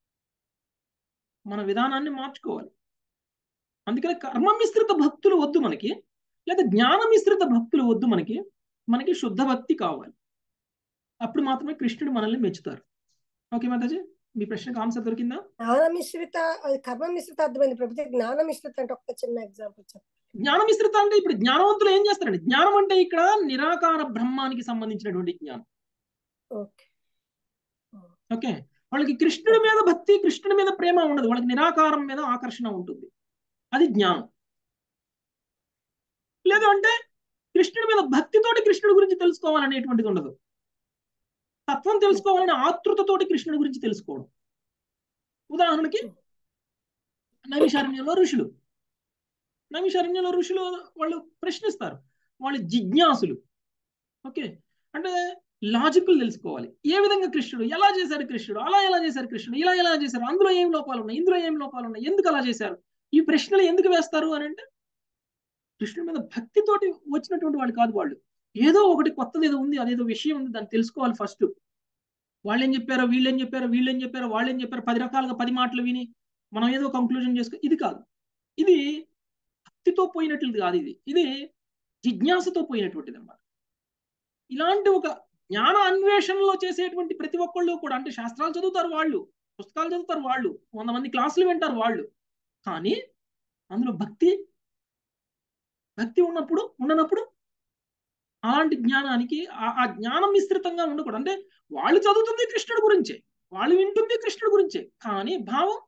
మన విధానాన్ని మార్చుకోవాలి అందుకని కర్మ మిశ్రిత భక్తులు వద్దు మనకి లేదా జ్ఞాన మిశ్రిత భక్తులు వద్దు మనకి మనకి శుద్ధ భక్తి కావాలి అప్పుడు మాత్రమే కృష్ణుడు మనల్ని మెచ్చుతారు ఓకే మాతాజీ మీ ప్రశ్నకు ఆన్సర్ దొరికిందా జ్ఞాన మిశ్రిత కర్మ మిశ్రిత అర్థమైంది ప్రభుత్వ జ్ఞాన మిశ్రిత అంటే ఒక చిన్న ఎగ్జాంపుల్ చెప్పండి జ్ఞాన మిశ్రిత అంటే ఇప్పుడు జ్ఞానవంతులు ఏం చేస్తారండి జ్ఞానం అంటే ఇక్కడ నిరాకార బ్రహ్మానికి సంబంధించినటువంటి జ్ఞానం ఓకే ఓకే వాళ్ళకి కృష్ణుడి మీద భక్తి కృష్ణుడి మీద ప్రేమ ఉండదు వాళ్ళకి నిరాకారం మీద ఆకర్షణ ఉంటుంది అది జ్ఞానం లేదు అంటే కృష్ణుడి మీద భక్తితోటి కృష్ణుడి గురించి తెలుసుకోవాలనేటువంటిది ఉండదు తత్వం తెలుసుకోవాలనే ఆతృతతోటి కృష్ణుడి గురించి తెలుసుకోవడం ఉదాహరణకి నైమిషారణ్యంలో ఋషులు నైమిషారణ్యంలో ఋషులు వాళ్ళు ప్రశ్నిస్తారు వాళ్ళు జిజ్ఞాసులు ఓకే అంటే లాజికల్ తెలుసుకోవాలి ఏ విధంగా కృష్ణుడు ఎలా చేశారు కృష్ణుడు అలా ఎలా చేశారు కృష్ణుడు ఇలా ఎలా చేశారు అందులో ఏం లోపాలు ఉన్నాయి ఇందులో ఏం లోపాలు ఉన్నాయి ఎందుకు అలా చేశారు ఈ ప్రశ్నలు ఎందుకు వేస్తారు అని అంటే కృష్ణుడి మీద భక్తితోటి వచ్చినటువంటి వాళ్ళు కాదు వాళ్ళు ఏదో ఒకటి కొత్తది ఏదో ఉంది అదేదో విషయం ఉంది దాన్ని తెలుసుకోవాలి ఫస్ట్ వాళ్ళు ఏం చెప్పారో వీళ్ళు ఏం చెప్పారో వీళ్ళు ఏం చెప్పారో వాళ్ళు ఏం చెప్పారో పది రకాలుగా పది మాటలు విని మనం ఏదో కంక్లూజన్ చేసుకో ఇది కాదు ఇది భక్తి భక్తితో పోయినట్లుది కాదు ఇది ఇది జిజ్ఞాసతో పోయినటువంటిది అన్నమాట ఇలాంటి ఒక జ్ఞాన అన్వేషణలో చేసేటువంటి ప్రతి ఒక్కళ్ళు కూడా అంటే శాస్త్రాలు చదువుతారు వాళ్ళు పుస్తకాలు చదువుతారు వాళ్ళు వంద మంది క్లాసులు వింటారు వాళ్ళు కానీ అందులో భక్తి భక్తి ఉన్నప్పుడు ఉండనప్పుడు అలాంటి జ్ఞానానికి ఆ ఆ జ్ఞానం విస్తృతంగా ఉండకూడదు అంటే వాళ్ళు చదువుతుంది కృష్ణుడి గురించే వాళ్ళు వింటుంది కృష్ణుడి గురించే కానీ భావం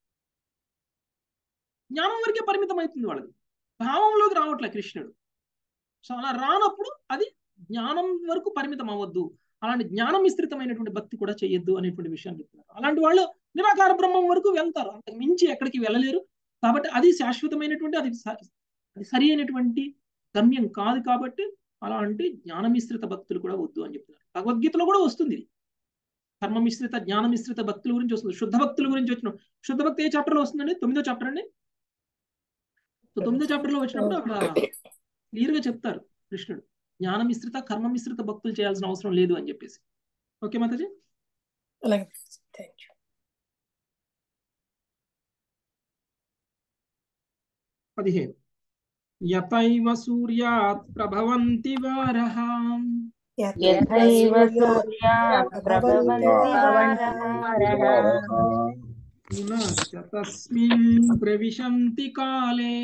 జ్ఞానం వరకే పరిమితం అవుతుంది వాళ్ళది భావంలోకి రావట్లే కృష్ణుడు సో అలా రానప్పుడు అది జ్ఞానం వరకు పరిమితం అవ్వద్దు అలాంటి జ్ఞానం విస్తృతమైనటువంటి భక్తి కూడా చేయొద్దు అనేటువంటి విషయాన్ని చెప్తున్నారు అలాంటి వాళ్ళు నిరాకార బ్రహ్మం వరకు వెళ్తారు అంతకు మించి ఎక్కడికి వెళ్ళలేరు కాబట్టి అది శాశ్వతమైనటువంటి అది స- అది సరి అయినటువంటి గమ్యం కాదు కాబట్టి అలాంటి జ్ఞాన మిశ్రిత భక్తులు కూడా వద్దు అని చెప్తున్నారు భగవద్గీతలో కూడా వస్తుంది ఇది కర్మ మిశ్రిత జ్ఞాన మిశ్రిత భక్తుల గురించి వస్తుంది శుద్ధ భక్తుల గురించి వచ్చిన శుద్ధ భక్తి ఏ చాప్టర్ లో వస్తుందండి తొమ్మిదో చాప్టర్ అండి సో తొమ్మిదో చాప్టర్ లో వచ్చినప్పుడు అక్కడ క్లియర్ గా చెప్తారు కృష్ణుడు జ్ఞాన మిశ్రిత కర్మ మిశ్రిత భక్తులు చేయాల్సిన అవసరం లేదు అని చెప్పేసి ఓకే మాతాజీ అలాగే థ్యాంక్ యూ పదిహేను యతైవ సూర్యాత్ ప్రభవంతి వారః యథైవ సూర్యాత్ ప్రభవంతి వారః పునశ్చ తస్మిన్ ప్రవిశంతి కాలే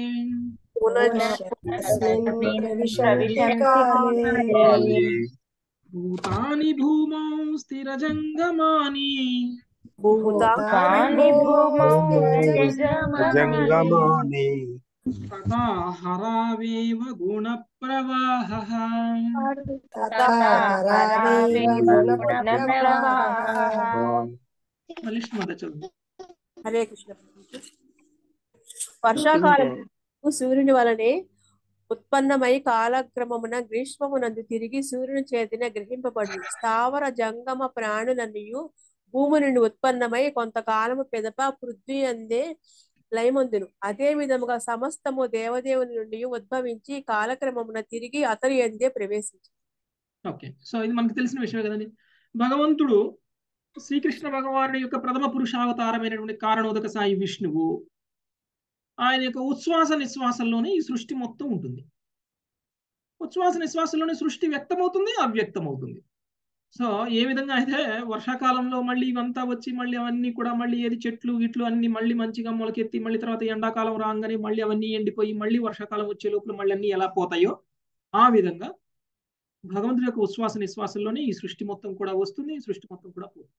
తస్మిన్ ప్రవిశంతి కాలే భూతాని భూమౌ స్థిరజంగమాని భూతాని భూమౌ జంగమాని జంగమాని తదా హరావేవ గుణ ప్రవాహ తథా హరావేవ గుణప్రవాహః. బలిష్ట మాత చదువు హరే కృష్ణ వర్షాకాలం సూర్యుని వలనే ఉత్పన్నమై కాలక్రమమున గ్రీష్మమునందు తిరిగి సూర్యుని చేతిన గ్రహింపబడి స్థావర జంగమ ప్రాణులన్నయు భూమి నుండి ఉత్పన్నమై కొంతకాలము పెదప పృథ్వీ అందే లయమందును అదే విధముగా సమస్తము దేవదేవుని నుండి ఉద్భవించి కాలక్రమమున తిరిగి అతని అందే ప్రవేశించి ఓకే సో ఇది మనకు తెలిసిన విషయమే కదండి భగవంతుడు శ్రీకృష్ణ భగవానుడి యొక్క ప్రథమ పురుషావతారమైనటువంటి కారణోదక సాయి విష్ణువు ఆయన యొక్క ఉచ్ఛ్వాస నిశ్వాసంలోనే ఈ సృష్టి మొత్తం ఉంటుంది ఉచ్ఛ్వాస నిశ్వాసంలోనే సృష్టి వ్యక్తమవుతుంది అవ్యక్తమవుతుంది సో ఏ విధంగా అయితే వర్షాకాలంలో మళ్ళీ ఇవంతా వచ్చి మళ్ళీ అవన్నీ కూడా మళ్ళీ ఏది చెట్లు గిట్లు అన్ని మళ్ళీ మంచిగా మొలకెత్తి మళ్ళీ తర్వాత ఎండాకాలం రాగానే మళ్ళీ అవన్నీ ఎండిపోయి మళ్ళీ వర్షాకాలం వచ్చే లోపల మళ్ళీ అన్ని ఎలా పోతాయో ఆ విధంగా భగవంతుడి యొక్క ఉచ్ఛ్వాస నిశ్వాసంలోనే ఈ సృష్టి మొత్తం కూడా వస్తుంది ఈ సృష్టి మొత్తం కూడా పోతుంది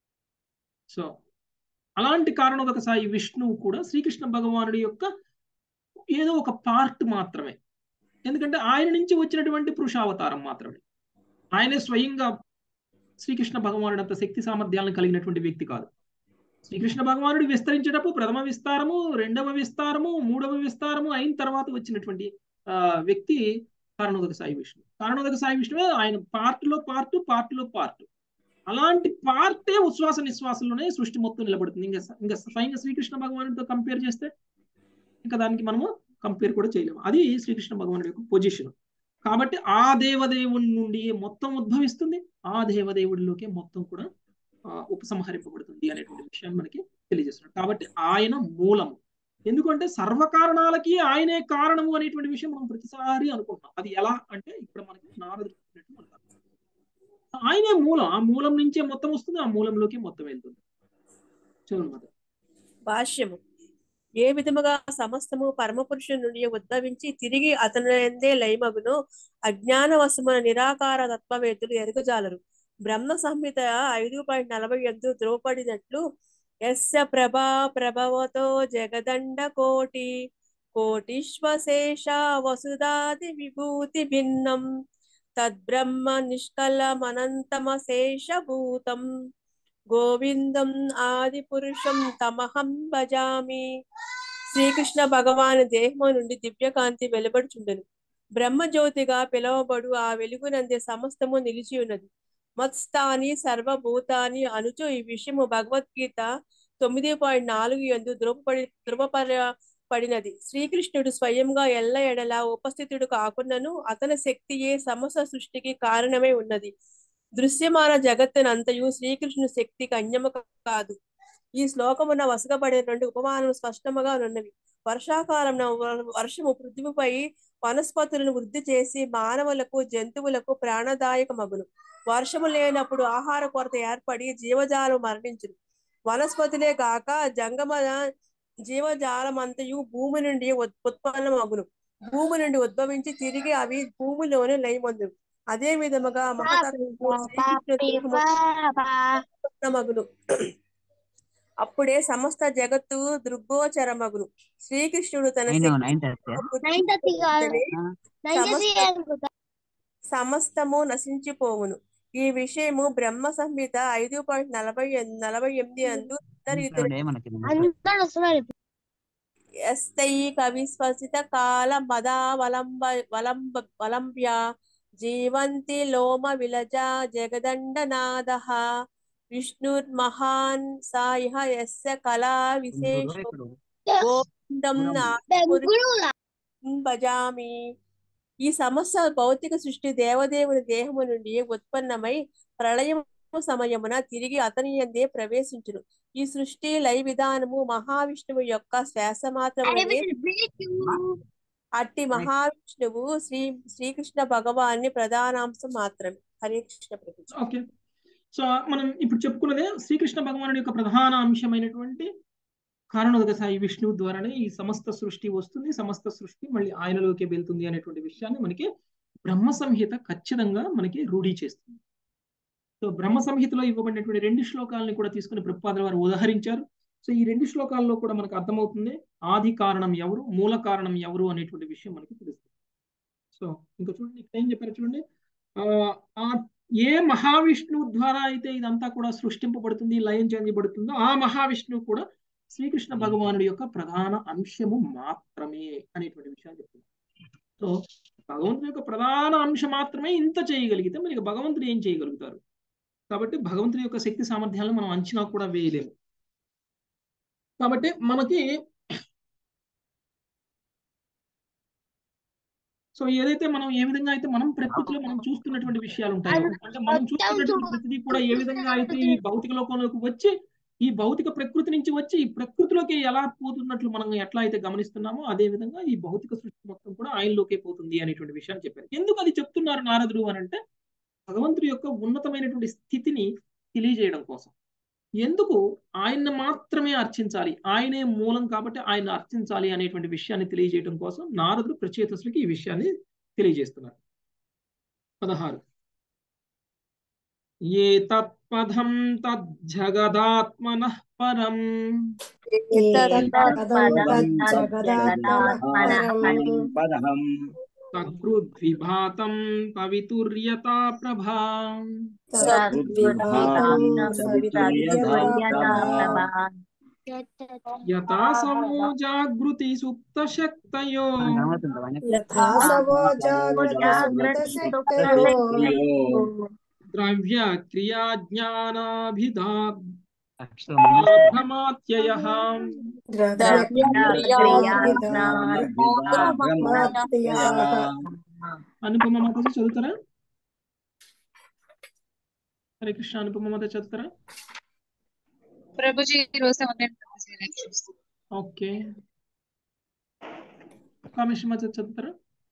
సో అలాంటి కారణోదక సాయి విష్ణువు కూడా శ్రీకృష్ణ భగవానుడి యొక్క ఏదో ఒక పార్ట్ మాత్రమే ఎందుకంటే ఆయన నుంచి వచ్చినటువంటి పురుషావతారం మాత్రమే ఆయనే స్వయంగా శ్రీకృష్ణ భగవానుడు అంత శక్తి సామర్థ్యాలను కలిగినటువంటి వ్యక్తి కాదు శ్రీకృష్ణ భగవానుడు విస్తరించేటప్పుడు ప్రథమ విస్తారము రెండవ విస్తారము మూడవ విస్తారము అయిన తర్వాత వచ్చినటువంటి ఆ, వ్యక్తి కారణోదక సాయి విష్ణు కారణోదక సాయి విష్ణువే ఆయన పార్ట్ లో పార్ట్ పార్ట్ లో పార్ట్ అలాంటి పార్టే ఉచ్ఛ్వాస నిశ్వాసంలోనే సృష్టి మొత్తం నిలబడుతుంది ఇంకా ఇంకా స్వయంగా శ్రీకృష్ణ భగవానుడితో కంపేర్ చేస్తే ఇంకా దానికి మనము కంపేర్ కూడా చేయలేము అది శ్రీకృష్ణ భగవానుడి యొక్క పొజిషన్ కాబట్టి ఆ దేవదేవుడి నుండి మొత్తం ఉద్భవిస్తుంది ఆ దేవదేవుడిలోకే మొత్తం కూడా ఆ, ఉపసంహరింపబడుతుంది అనేటువంటి విషయాన్ని మనకి తెలియజేస్తున్నాడు కాబట్టి ఆయన మూలము ఎందుకంటే సర్వకారణాలకి ఆయనే కారణము అనేటువంటి విషయం మనం ప్రతిసారి అనుకుంటాం అది ఎలా అంటే ఇక్కడ మనకి నారదుడు చెప్పినట్టు మనకు అర్థం. ఆయనే మూలం ఆ మూలం నుంచే మొత్తం వస్తుంది ఆ మూలంలోకి మొత్తం వెళ్తుంది చూడండి మాత భాష్యము ఏ విధముగా సమస్తము పరమపురుషుని నుండి ఉద్భవించి తిరిగి అతని ఎందే లయమగును అజ్ఞానవశమున నిరాకార తత్వవేత్తలు ఎరుగజాలరు బ్రహ్మ సంహిత ఐదు పాయింట్ నలభై ఎనిమిది ధ్రువపడినట్లు యస్య ప్రభా ప్రభవతో జగదండ కోటి కోటిశ్వశేష వసుదాది విభూతి భిన్నం తద్బ్రహ్మ నిష్కలమనంతమశేషభూతం గోవిందం ఆది పురుషం తమహం భజామి శ్రీకృష్ణ భగవాను దేహము నుండి దివ్యకాంతి వెలువడుచుండెను బ్రహ్మజ్యోతిగా పిలువబడు ఆ వెలుగునందే సమస్తము నిలిచి ఉన్నది మత్స్థాని సర్వభూతాని అనుచు ఈ విషయము భగవద్గీత తొమ్మిది పాయింట్ నాలుగు ఎందు ధృవపడి ధృవపర పడినది శ్రీకృష్ణుడు స్వయంగా ఎల్ల ఎడల ఉపస్థితుడు కాకుండాను అతని శక్తియే సమస్త సృష్టికి కారణమై ఉన్నది దృశ్యమాన జగత్తునంతయు శ్రీకృష్ణుని శక్తికి అన్యము కాదు ఈ శ్లోకమున వసగబడే రెండు ఉపమానములు స్పష్టముగా ఉన్నవి వర్షాకాలం వర్షము పృథ్వీపై వనస్పతులను వృద్ధి చేసి మానవులకు జంతువులకు ప్రాణదాయకమగును వర్షము లేనప్పుడు ఆహార కొరత ఏర్పడి జీవజాలం మరణించును వనస్పతులే కాక జంగమ జీవజాలమంతయు భూమి నుండి ఉత్- ఉత్పన్నమగును భూమి నుండి ఉద్భవించి తిరిగి అవి భూమిలోనే లయమందును అదే విధముగా మహతత్వము శ్రీకృష్ణ దేహము మగును అప్పుడే సమస్త జగత్తు దృగ్గోచరమగును శ్రీకృష్ణుడు తన నైన్ శక్తి నైన్ థర్టీ నైన్ థర్టీ కాదు నైన్ థర్టీ సమస్త సమస్తము నశించిపోవును ఈ విషయము బ్రహ్మ సంహిత ఐదు పాయింట్ నలభై ఎన్- నలభై ఎనిమిది అందు ఇతర మనకి అందరూ వస్తున్నారు ఇప్పుడు. ఎస్తై కవిస్వసిత కాల మదావలంబ వలంబ వలంబ్య జీవంతి లోమ విలజ జగదండనాద విష్ణుర్మహాన్ సాయిహ యస్య కళా విశేషో గోవిందం బెంగుళూరు భజామి ఈ సమస్త భౌతిక సృష్టి దేవదేవుని దేహము నుండి ఉత్పన్నమై ప్రళయం సమయమున తిరిగి అతని యందే ప్రవేశించును ఈ సృష్టి లయ విధానము మహావిష్ణువు యొక్క శ్వాస మాత్రమే అట్టి మహావిష్ణువు శ్రీ శ్రీకృష్ణ భగవాన్ని ప్రధానాంశం మాత్రమే హరే కృష్ణ ప్రభుజీ ఓకే సో మనం ఇప్పుడు చెప్పుకున్నదే శ్రీకృష్ణ భగవానుడి యొక్క ప్రధాన అంశమైనటువంటి కారణోదక సాయి విష్ణువు ద్వారానే ఈ సమస్త సృష్టి వస్తుంది సమస్త సృష్టి మళ్ళీ ఆయనలోకి వెళ్తుంది అనేటువంటి విషయాన్ని మనకి బ్రహ్మ సంహిత ఖచ్చితంగా మనకి రూఢీ చేస్తుంది సో బ్రహ్మ సంహితలో ఇవ్వబడినటువంటి రెండు శ్లోకాలని కూడా తీసుకుని ప్రభుపాదుల వారు ఉదహరించారు సో ఈ రెండు శ్లోకాల్లో కూడా మనకు అర్థమవుతుంది ఆది కారణం ఎవరు మూల కారణం ఎవరు అనేటువంటి విషయం మనకి తెలుస్తుంది సో ఇంకా చూడండి ఇక్కడ ఏం చెప్పారు చూడండి ఆ, ఆ ఏ మహావిష్ణువు ద్వారా అయితే ఇదంతా కూడా సృష్టింపబడుతుంది లయం చెందబడుతుందో ఆ మహావిష్ణువు కూడా శ్రీకృష్ణ భగవానుడి యొక్క ప్రధాన అంశము మాత్రమే అనేటువంటి విషయాన్ని చెప్తుంది సో భగవంతుడి యొక్క ప్రధాన అంశం మాత్రమే ఇంత చేయగలిగితే మరి ఇక భగవంతుడు ఏం చేయగలుగుతారు కాబట్టి భగవంతుడి యొక్క శక్తి సామర్థ్యాలను మనం అంచనా కూడా వేయలేము కాబట్టి మనకి సో ఏదైతే మనం ఏ విధంగా అయితే మనం ప్రకృతిలో మనం చూస్తున్నటువంటి విషయాలు ఉంటాయో అంటే మనం చూస్తున్నటువంటి ప్రతిదీ కూడా ఏ విధంగా అయితే ఈ భౌతిక లోకంలోకి వచ్చి ఈ భౌతిక ప్రకృతి నుంచి వచ్చి ఈ ప్రకృతిలోకి ఎలా పోతున్నట్లు మనం ఎట్లా అయితే గమనిస్తున్నామో అదే విధంగా ఈ భౌతిక సృష్టి మొత్తం కూడా ఆయనలోకే పోతుంది అనేటువంటి విషయాన్ని చెప్పారు ఎందుకు అది చెప్తున్నారు నారదుడు అని అంటే భగవంతుడి యొక్క ఉన్నతమైనటువంటి స్థితిని తెలియజేయడం కోసం ఎందుకు ఆయన్ని మాత్రమే అర్చించాలి ఆయనే మూలం కాబట్టి ఆయన అర్చించాలి అనేటువంటి విషయాన్ని తెలియజేయడం కోసం నారదుడు ప్రచేతసులకి ఈ విషయాన్ని తెలియజేస్తున్నారు పదహారు ఏ తత్పదం తజ్జగదాత్మన పరం పదహం సకృద్విభాతం పవితుర్యతా ప్రభా యథా సమో జాగృతి సుప్త శక్తయో యథాసవో జాగ్రత్త సుప్తశక్తయో ద్రవ్య క్రియా జ్ఞానాభిధా భ్రమాత్యయ అనుపమ మాత చదువుతారా హరే కృష్ణ అనుపమ మాత చదువుతారా ప్రభుజీ ఈ రోజు ఆన్లైన్ ప్రభుజీ లెక్చర్స్ ఓకే కామేశ్వర మాత చదువుతారా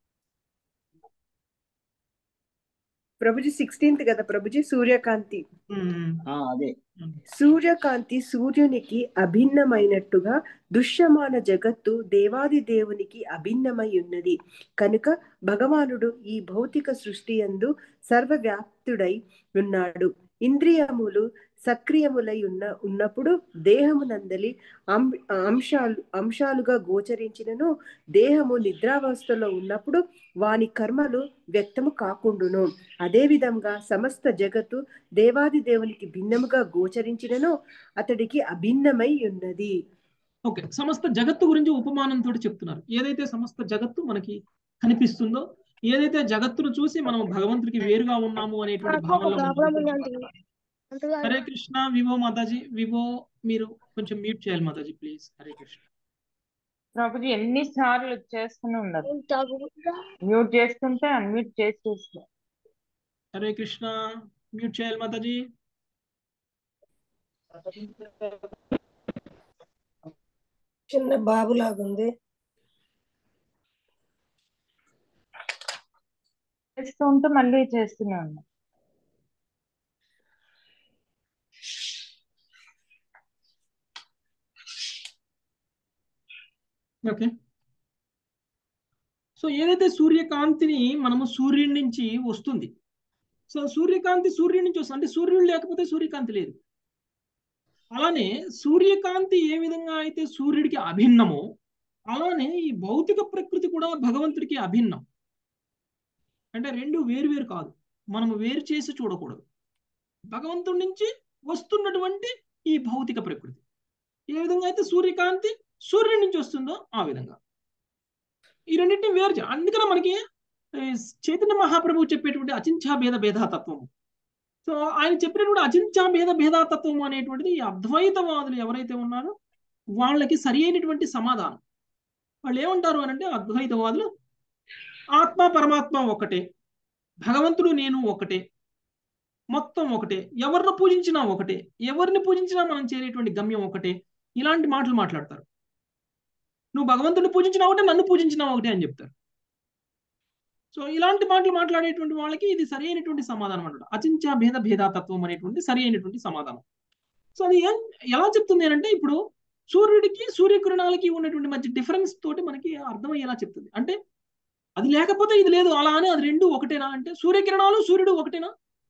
ప్రభుజీ సిక్స్టీన్త్ కదా ప్రభుజీ సూర్యకాంతి ఉమ్, ఆ, అదే సూర్యకాంతి సూర్యునికి అభిన్నమైనట్టుగా దృశ్యమాన జగత్తు దేవాది దేవునికి అభిన్నమై ఉన్నది కనుక భగవానుడు ఈ భౌతిక సృష్టి యందు సర్వవ్యాప్తుడై ఉన్నాడు ఇంద్రియములు సక్రియములై ఉన్న ఉన్నప్పుడు దేహమునందలి అం అంశాలు అంశాలుగా గోచరించినను దేహము నిద్రావస్థలో ఉన్నప్పుడు వాని కర్మలు వ్యక్తము కాకుండును అదే విధంగా సమస్త జగత్తు దేవాది దేవునికి భిన్నముగా గోచరించినను అతడికి అభిన్నమై ఉన్నది ఓకే సమస్త జగత్తు గురించి ఉపమానంతో చెప్తున్నారు ఏదైతే సమస్త జగత్తు మనకి కనిపిస్తుందో ఏదైతే జగత్తును చూసి మనం భగవంతుడికి వేరుగా ఉన్నాము అనేటువంటి భావనలో మనం హరే కృష్ణ వివో మాతాజీ వివో మీరు కొంచెం మ్యూట్ చేయాలి మాతాజీ ప్లీజ్ హరే కృష్ణ ప్రభుజీ ఎన్ని సార్లు చేస్తూనే ఉండదు మ్యూట్ చేస్తుంటే అన్మ్యూట్ చేసి చూస్తా హరే కృష్ణ మ్యూట్ చేయాలి మాతాజీ చిన్న బాబు లాగుంది చేస్తూ ఉంటూ మళ్ళీ చేస్తూనే ఉన్నా ఓకే సో ఏదైతే సూర్యకాంతిని మనము సూర్యుడి నుంచి వస్తుంది సో సూర్యకాంతి సూర్యుడి నుంచి వస్తుంది అంటే సూర్యుడు లేకపోతే సూర్యకాంతి లేదు అలానే సూర్యకాంతి ఏ విధంగా అయితే సూర్యుడికి అభిన్నమో అలానే ఈ భౌతిక ప్రకృతి కూడా భగవంతుడికి అభిన్నం అంటే రెండు వేరు వేరు కాదు మనము వేరు చేసి చూడకూడదు భగవంతుడి నుంచి వస్తున్నటువంటి ఈ భౌతిక ప్రకృతి ఏ విధంగా అయితే సూర్యకాంతి సూర్యుడి నుంచి వస్తుందో ఆ విధంగా ఈ రెండింటిని వేరు చే- అందుకనే మనకి ఈ చైతన్య మహాప్రభువు చెప్పేటువంటి అచింఛా భేద భేదాతత్వము సో ఆయన చెప్పినటువంటి అచింఛా భేద భేదాతత్వం అనేటువంటిది ఈ అద్వైతవాదులు ఎవరైతే ఉన్నారో వాళ్ళకి సరి అయినటువంటి సమాధానం వాళ్ళు ఏమంటారు అని అంటే అద్వైతవాదులు ఆత్మ పరమాత్మ ఒకటే భగవంతుడు నేను ఒకటే మొత్తం ఒకటే ఎవరిని పూజించినా ఒకటే ఎవరిని పూజించినా మనం చేరేటువంటి గమ్యం ఒకటే ఇలాంటి మాటలు మాట్లాడతారు నువ్వు భగవంతుడిని పూజించినా ఒకటే నన్ను పూజించినా ఒకటే అని చెప్తారు సో ఇలాంటి మాటలు మాట్లాడేటువంటి వాళ్ళకి ఇది సరి అయినటువంటి సమాధానం అనమాట అచించా భేద భేదాతత్వం అనేటువంటి సరి అయినటువంటి సమాధానం సో అది ఏం ఎలా చెప్తుంది అంటే ఇప్పుడు సూర్యుడికి సూర్యకిరణాలకి ఉన్నటువంటి మధ్య డిఫరెన్స్ తోటి మనకి అర్థమయ్యేలా చెప్తుంది అంటే అది లేకపోతే ఇది లేదు అలా అని అది రెండు ఒకటేనా అంటే సూర్యకిరణాలు సూర్యుడు ఒకటేనా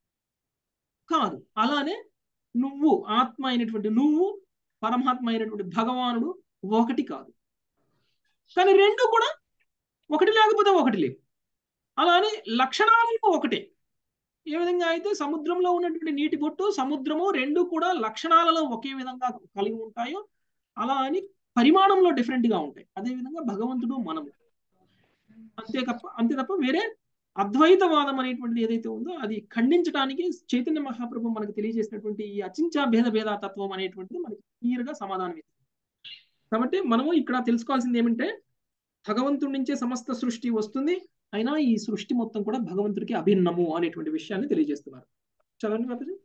కాదు అలానే నువ్వు ఆత్మ అయినటువంటి నువ్వు పరమాత్మ అయినటువంటి భగవానుడు ఒకటి కాదు కానీ రెండు కూడా ఒకటి లేకపోతే ఒకటి లేవు అలానే లక్షణాలను ఒకటే ఏ విధంగా అయితే సముద్రంలో ఉన్నటువంటి నీటి బొట్టు సముద్రము రెండు కూడా లక్షణాలలో ఒకే విధంగా కలిగి ఉంటాయో అలా అని పరిమాణంలో డిఫరెంట్ గా ఉంటాయి అదే విధంగా భగవంతుడు మనము అంతే తప్ప అంతే తప్ప వేరే అద్వైతవాదం అనేటువంటిది ఏదైతే ఉందో అది ఖండించడానికి చైతన్య మహాప్రభు మనకు తెలియజేసినటువంటి ఈ అచించా భేద భేదాతత్వం అనేటువంటిది మనకి క్లియర్ గా సమాధానం ఇస్తుంది కాబట్టి మనము ఇక్కడ తెలుసుకోవాల్సింది ఏమంటే భగవంతుడి నుంచే సమస్త సృష్టి వస్తుంది అయినా ఈ సృష్టి మొత్తం కూడా భగవంతుడికి అభిన్నము అనేటువంటి విషయాన్ని తెలియజేస్తున్నారు చదవండి మాతాజీ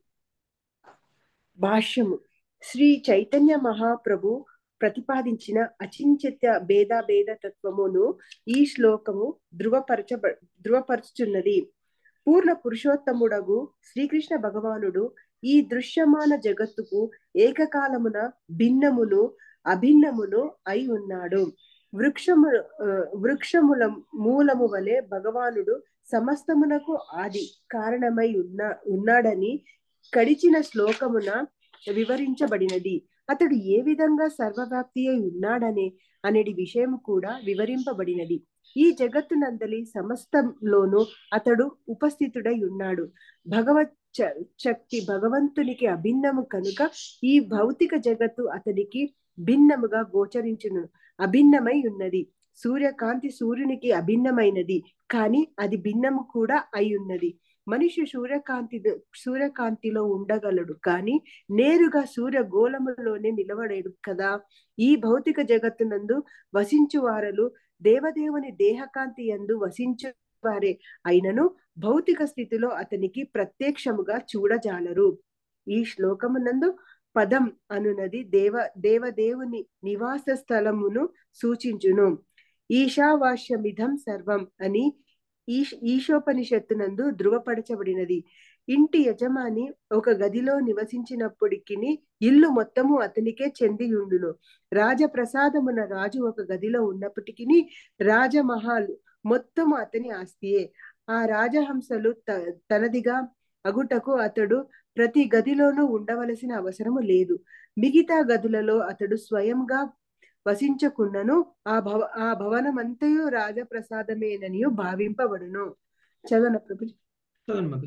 భాష్యము శ్రీ చైతన్య మహాప్రభు ప్రతిపాదించిన అచించిత భేద భేద తత్వమును ఈ శ్లోకము ధృవపరచ ధృవపరచుచున్నది పూర్ణ పురుషోత్తముడగు శ్రీకృష్ణ భగవానుడు ఈ దృశ్యమాన జగత్తుకు ఏకకాలమున భిన్నమును అభిన్నమును అయి ఉన్నాడు వృక్షము ఆ, వృక్షముల మూలము వలె భగవానుడు సమస్తమునకు ఆది కారణమై ఉన్న ఉన్నాడని కడిచిన శ్లోకమున వివరించబడినది అతడు ఏ విధంగా సర్వవ్యాప్తి అయి ఉన్నాడనే అనేది విషయం కూడా వివరింపబడినది ఈ జగత్తునందలి సమస్తంలోనూ అతడు ఉపస్థితుడై ఉన్నాడు భగవత్ చ- శక్తి భగవంతునికి అభిన్నము కనుక ఈ భౌతిక జగత్తు అతనికి భిన్నముగా గోచరించును అభిన్నమై ఉన్నది సూర్యకాంతి సూర్యునికి అభిన్నమైనది కానీ అది భిన్నము కూడా అయి ఉన్నది మనిషి సూర్యకాంతి సూర్యకాంతిలో ఉండగలడు కానీ నేరుగా సూర్య గోళములోనే నిలబడేడు కదా ఈ భౌతిక జగత్తునందు వసించు వారలు దేవదేవుని దేహకాంతి యందు వసించు వారే అయినను భౌతిక స్థితిలో అతనికి ప్రత్యక్షముగా చూడజాలరు ఈ శ్లోకమునందు పదం అనునది దేవ దేవదేవుని నివాస స్థలమును సూచించును ఈశావాస్యమిధం సర్వం అని ఈశ్ ఈశోపనిషత్తునందు ధృవపరచబడినది ఇంటి యజమాని ఒక గదిలో నివసించినప్పటికి ఇల్లు మొత్తము అతనికే చెందియుండును రాజప్రసాదమున రాజు ఒక గదిలో ఉన్నప్పటికీ రాజమహాలు మొత్తము అతని ఆస్తియే ఆ రాజహంసలు త తనదిగా అగుటకు అతడు ప్రతి గదిలోనూ ఉండవలసిన అవసరము లేదు మిగతా గదులలో అతడు స్వయంగా వసించకున్నను ఆ భవ ఆ భవనమంతయు రాజప్రసాదమేననియు భావింపబడును చదవన ప్రభు చదవండి మాతాజీ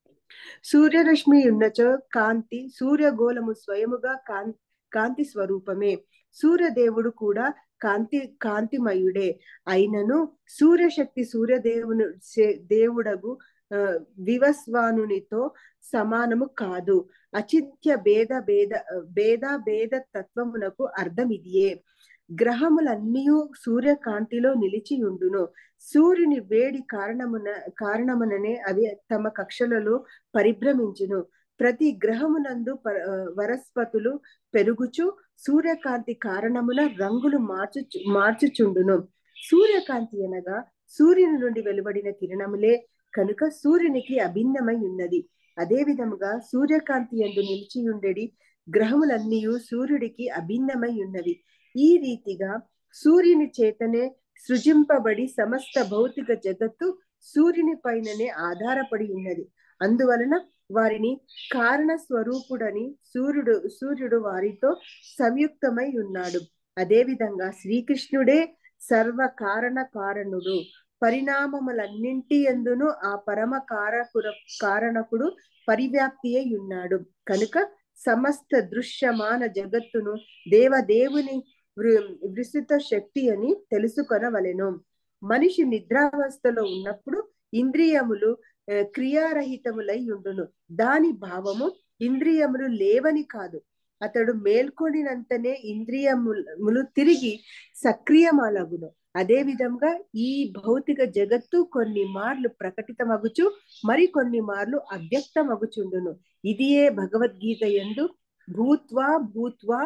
సూర్యరశ్మి ఉన్నచో కాంతి సూర్యగోళము స్వయముగా కాం కాంతి స్వరూపమే సూర్యదేవుడు కూడా కాంతి కాంతిమయుడే అయినను సూర్యశక్తి సూర్యదేవుని శే- దేవుడగు ఆ, వివస్వానునితో సమానము కాదు అచింత్య భేద భేద భేద భేద తత్వమునకు అర్థం ఇదియే గ్రహములన్నీ సూర్యకాంతిలో నిలిచి ఉండును సూర్యుని వేడి కారణమున కారణముననే అవి తమ కక్షలలో పరిభ్రమించును ప్రతి గ్రహమునందు ప- ఆ, వరస్పతులు పెరుగుచు సూర్యకాంతి కారణమున రంగులు మార్చు మార్చుచుండును సూర్యకాంతి అనగా సూర్యుని నుండి వెలువడిన కిరణములే కనుక సూర్యునికి అభిన్నమై ఉన్నది అదే విధముగా సూర్యకాంతి ఎందు నిలిచి ఉండేది గ్రహములన్నీ సూర్యుడికి అభిన్నమై ఉన్నవి ఈ రీతిగా సూర్యుని చేతనే సృజింపబడి సమస్త భౌతిక జగత్తు సూర్యుని పైననే ఆధారపడి ఉన్నది అందువలన వారిని కారణ స్వరూపుడని సూర్యుడు సూర్యుడు వారితో సంయుక్తమై ఉన్నాడు అదే విధంగా శ్రీకృష్ణుడే సర్వ కారణ కారణుడు పరిణామములన్నింటి ఎందును ఆ పరమ కారకుర కారణకుడు పరివ్యాప్తి అయి ఉన్నాడు కనుక సమస్త దృశ్యమాన జగత్తును దేవదేవుని విస్తృత శక్తి అని తెలుసుకొనవలెను మనిషి నిద్రావస్థలో ఉన్నప్పుడు ఇంద్రియములు క్రియారహితములై ఉండును దాని భావము ఇంద్రియములు లేవని కాదు అతడు మేల్కొనినంతనే ఇంద్రియములు తిరిగి సక్రియమలగును అదే విధంగా ఈ భౌతిక జగత్తు కొన్ని మార్లు ప్రకటితమగుచు మరి కొన్ని మార్లు అవ్యక్తమగుచుండును ఇదియే భగవద్గీత ఎందు భూత్వా భూత్వా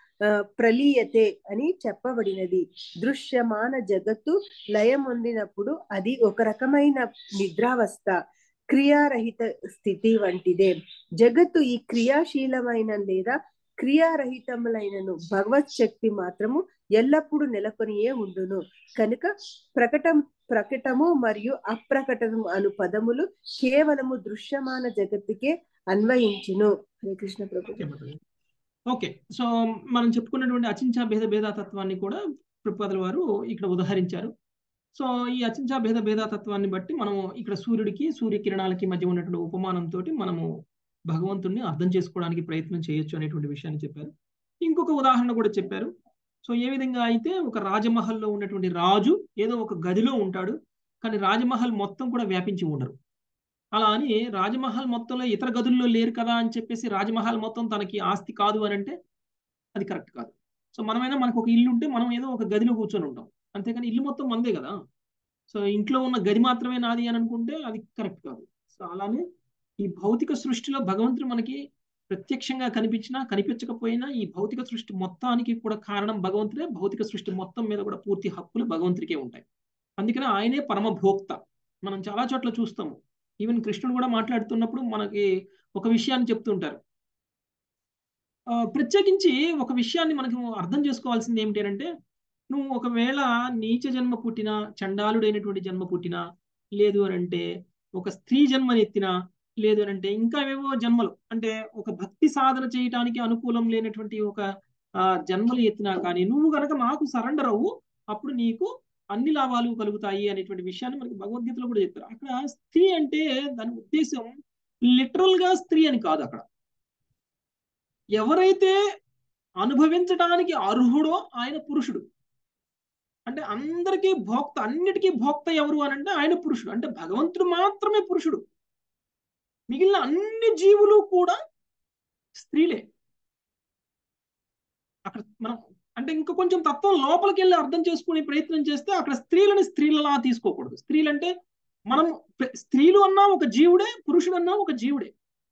ప్రలీయతే అని చెప్పబడినది దృశ్యమాన జగత్తు లయమొందినప్పుడు అది ఒక రకమైన నిద్రావస్థ క్రియారహిత స్థితి వంటిదే జగత్తు ఈ క్రియాశీలమైన లేదా క్రియారహితములైనను భగవత్ శక్తి మాత్రము ఎల్లప్పుడూ నెలకొనియే ఉండును కనుక ప్రకటం ప్రకటము మరియు అప్రకటము అను పదములు కేవలము దృశ్యమాన జగత్తుకే అన్వయించును హరే కృష్ణ ప్రభు ఓకే సో మనం చెప్పుకున్నటువంటి అచించా భేద భేదాతత్వాన్ని కూడా ప్రపాదుల వారు ఇక్కడ ఉదహరించారు సో ఈ అచించా భేద భేదాతత్వాన్ని బట్టి మనము ఇక్కడ సూర్యుడికి సూర్యకిరణాలకి మధ్య ఉన్నటువంటి ఉపమానంతో మనము భగవంతుడిని అర్థం చేసుకోవడానికి ప్రయత్నం చేయొచ్చు అనేటువంటి విషయాన్ని చెప్పారు ఇంకొక ఉదాహరణ కూడా చెప్పారు సో ఏ విధంగా అయితే ఒక రాజమహల్లో ఉన్నటువంటి రాజు ఏదో ఒక గదిలో ఉంటాడు కానీ రాజమహల్ మొత్తం కూడా వ్యాపించి ఉండరు అలా అని రాజమహల్ మొత్తంలో ఇతర గదుల్లో లేరు కదా అని చెప్పేసి రాజమహల్ మొత్తం తనకి ఆస్తి కాదు అని అంటే అది కరెక్ట్ కాదు సో మనమైనా మనకు ఒక ఇల్లు ఉంటే మనం ఏదో ఒక గదిలో కూర్చొని ఉంటాం అంతేకాని ఇల్లు మొత్తం మందే కదా సో ఇంట్లో ఉన్న గది మాత్రమే నాది అని అనుకుంటే అది కరెక్ట్ కాదు సో అలానే ఈ భౌతిక సృష్టిలో భగవంతుడు మనకి ప్రత్యక్షంగా కనిపించినా కనిపించకపోయినా ఈ భౌతిక సృష్టి మొత్తానికి కూడా కారణం భగవంతుడే భౌతిక సృష్టి మొత్తం మీద కూడా పూర్తి హక్కులు భగవంతుడికే ఉంటాయి అందుకనే ఆయనే పరమభోక్త మనం చాలా చోట్ల చూస్తాము ఈవెన్ కృష్ణుడు కూడా మాట్లాడుతున్నప్పుడు మనకి ఒక విషయాన్ని చెప్తుంటారు ప్రత్యేకించి ఒక విషయాన్ని మనకు అర్థం చేసుకోవాల్సింది ఏమిటి అంటే నువ్వు ఒకవేళ నీచ జన్మ పుట్టినా చండాలుడైనటువంటి జన్మ పుట్టినా లేదు అని అంటే ఒక స్త్రీ జన్మని ఎత్తినా లేదు అని అంటే ఇంకా ఏవో జన్మలు అంటే ఒక భక్తి సాధన చేయటానికి అనుకూలం లేనటువంటి ఒక జన్మలు ఎత్తినా కానీ నువ్వు కనుక నాకు సరెండర్ అవ్వు అప్పుడు నీకు అన్ని లాభాలు కలుగుతాయి అనేటువంటి విషయాన్ని మనకి భగవద్గీతలో కూడా చెప్పారు అక్కడ స్త్రీ అంటే దాని ఉద్దేశం లిటరల్ గా స్త్రీ అని కాదు అక్కడ ఎవరైతే అనుభవించడానికి అర్హుడో ఆయన పురుషుడు అంటే అందరికీ భోక్త అన్నిటికీ భోక్త ఎవరు అని అంటే ఆయన పురుషుడు అంటే భగవంతుడు మాత్రమే పురుషుడు మిగిలిన అన్ని జీవులు కూడా స్త్రీలే అక్కడ మనం అంటే ఇంకా కొంచెం తత్వం లోపలికి వెళ్ళి అర్థం చేసుకునే ప్రయత్నం చేస్తే అక్కడ స్త్రీలని స్త్రీలలా తీసుకోకూడదు స్త్రీలు అంటే మనం స్త్రీలు అన్నా ఒక జీవుడే పురుషుడు అన్నా ఒక జీవుడే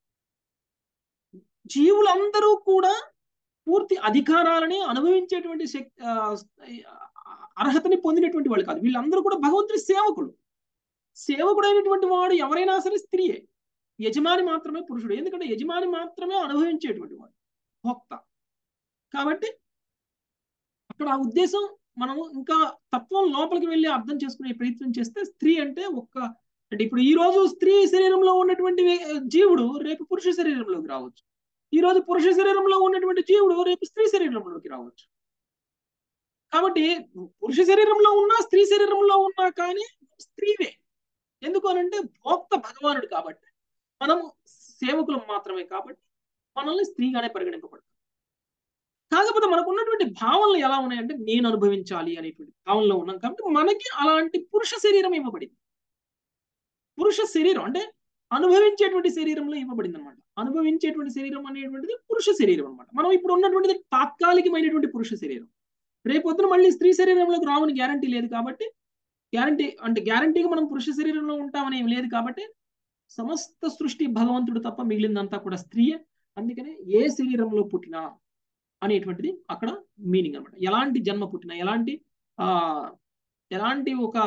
జీవులందరూ కూడా పూర్తి అధికారాలని అనుభవించేటువంటి శక్తి అర్హతని పొందినటువంటి వాళ్ళు కాదు వీళ్ళందరూ కూడా భగవంతుడి సేవకుడు సేవకుడైనటువంటి వాడు ఎవరైనా సరే స్త్రీయే యజమాని మాత్రమే పురుషుడు ఎందుకంటే యజమాని మాత్రమే అనుభవించేటువంటి వాడు భోక్త కాబట్టి అక్కడ ఆ ఉద్దేశం మనం ఇంకా తత్వం లోపలికి వెళ్ళి అర్థం చేసుకునే ప్రయత్నం చేస్తే స్త్రీ అంటే ఒక్క అంటే ఇప్పుడు ఈ రోజు స్త్రీ శరీరంలో ఉన్నటువంటి జీవుడు రేపు పురుష శరీరంలోకి రావచ్చు ఈ రోజు పురుష శరీరంలో ఉన్నటువంటి జీవుడు రేపు స్త్రీ శరీరంలోకి రావచ్చు కాబట్టి పురుష శరీరంలో ఉన్నా స్త్రీ శరీరంలో ఉన్నా కానీ స్త్రీవే ఎందుకు అనంటే భోక్త భగవానుడు కాబట్టి మనము సేవకులం మాత్రమే కాబట్టి మనల్ని స్త్రీగానే పరిగణింపబడతాం కాకపోతే మనకు ఉన్నటువంటి భావనలు ఎలా ఉన్నాయంటే నేను అనుభవించాలి అనేటువంటి భావనలో ఉన్నాం కాబట్టి మనకి అలాంటి పురుష శరీరం ఇవ్వబడింది పురుష శరీరం అంటే అనుభవించేటువంటి శరీరంలో ఇవ్వబడింది అనమాట అనుభవించేటువంటి శరీరం అనేటువంటిది పురుష శరీరం అనమాట మనం ఇప్పుడు ఉన్నటువంటిది తాత్కాలికమైనటువంటి పురుష శరీరం రేపొద్దున మళ్ళీ స్త్రీ శరీరంలోకి రావని గ్యారంటీ లేదు కాబట్టి గ్యారంటీ అంటే గ్యారంటీగా మనం పురుష శరీరంలో ఉంటామని ఏం లేదు కాబట్టి సమస్త సృష్టి భగవంతుడు తప్ప మిగిలిందంతా కూడా స్త్రీయే అందుకనే ఏ శరీరంలో పుట్టినా అనేటువంటిది అక్కడ మీనింగ్ అనమాట ఎలాంటి జన్మ పుట్టినా ఎలాంటి ఆ ఎలాంటి ఒక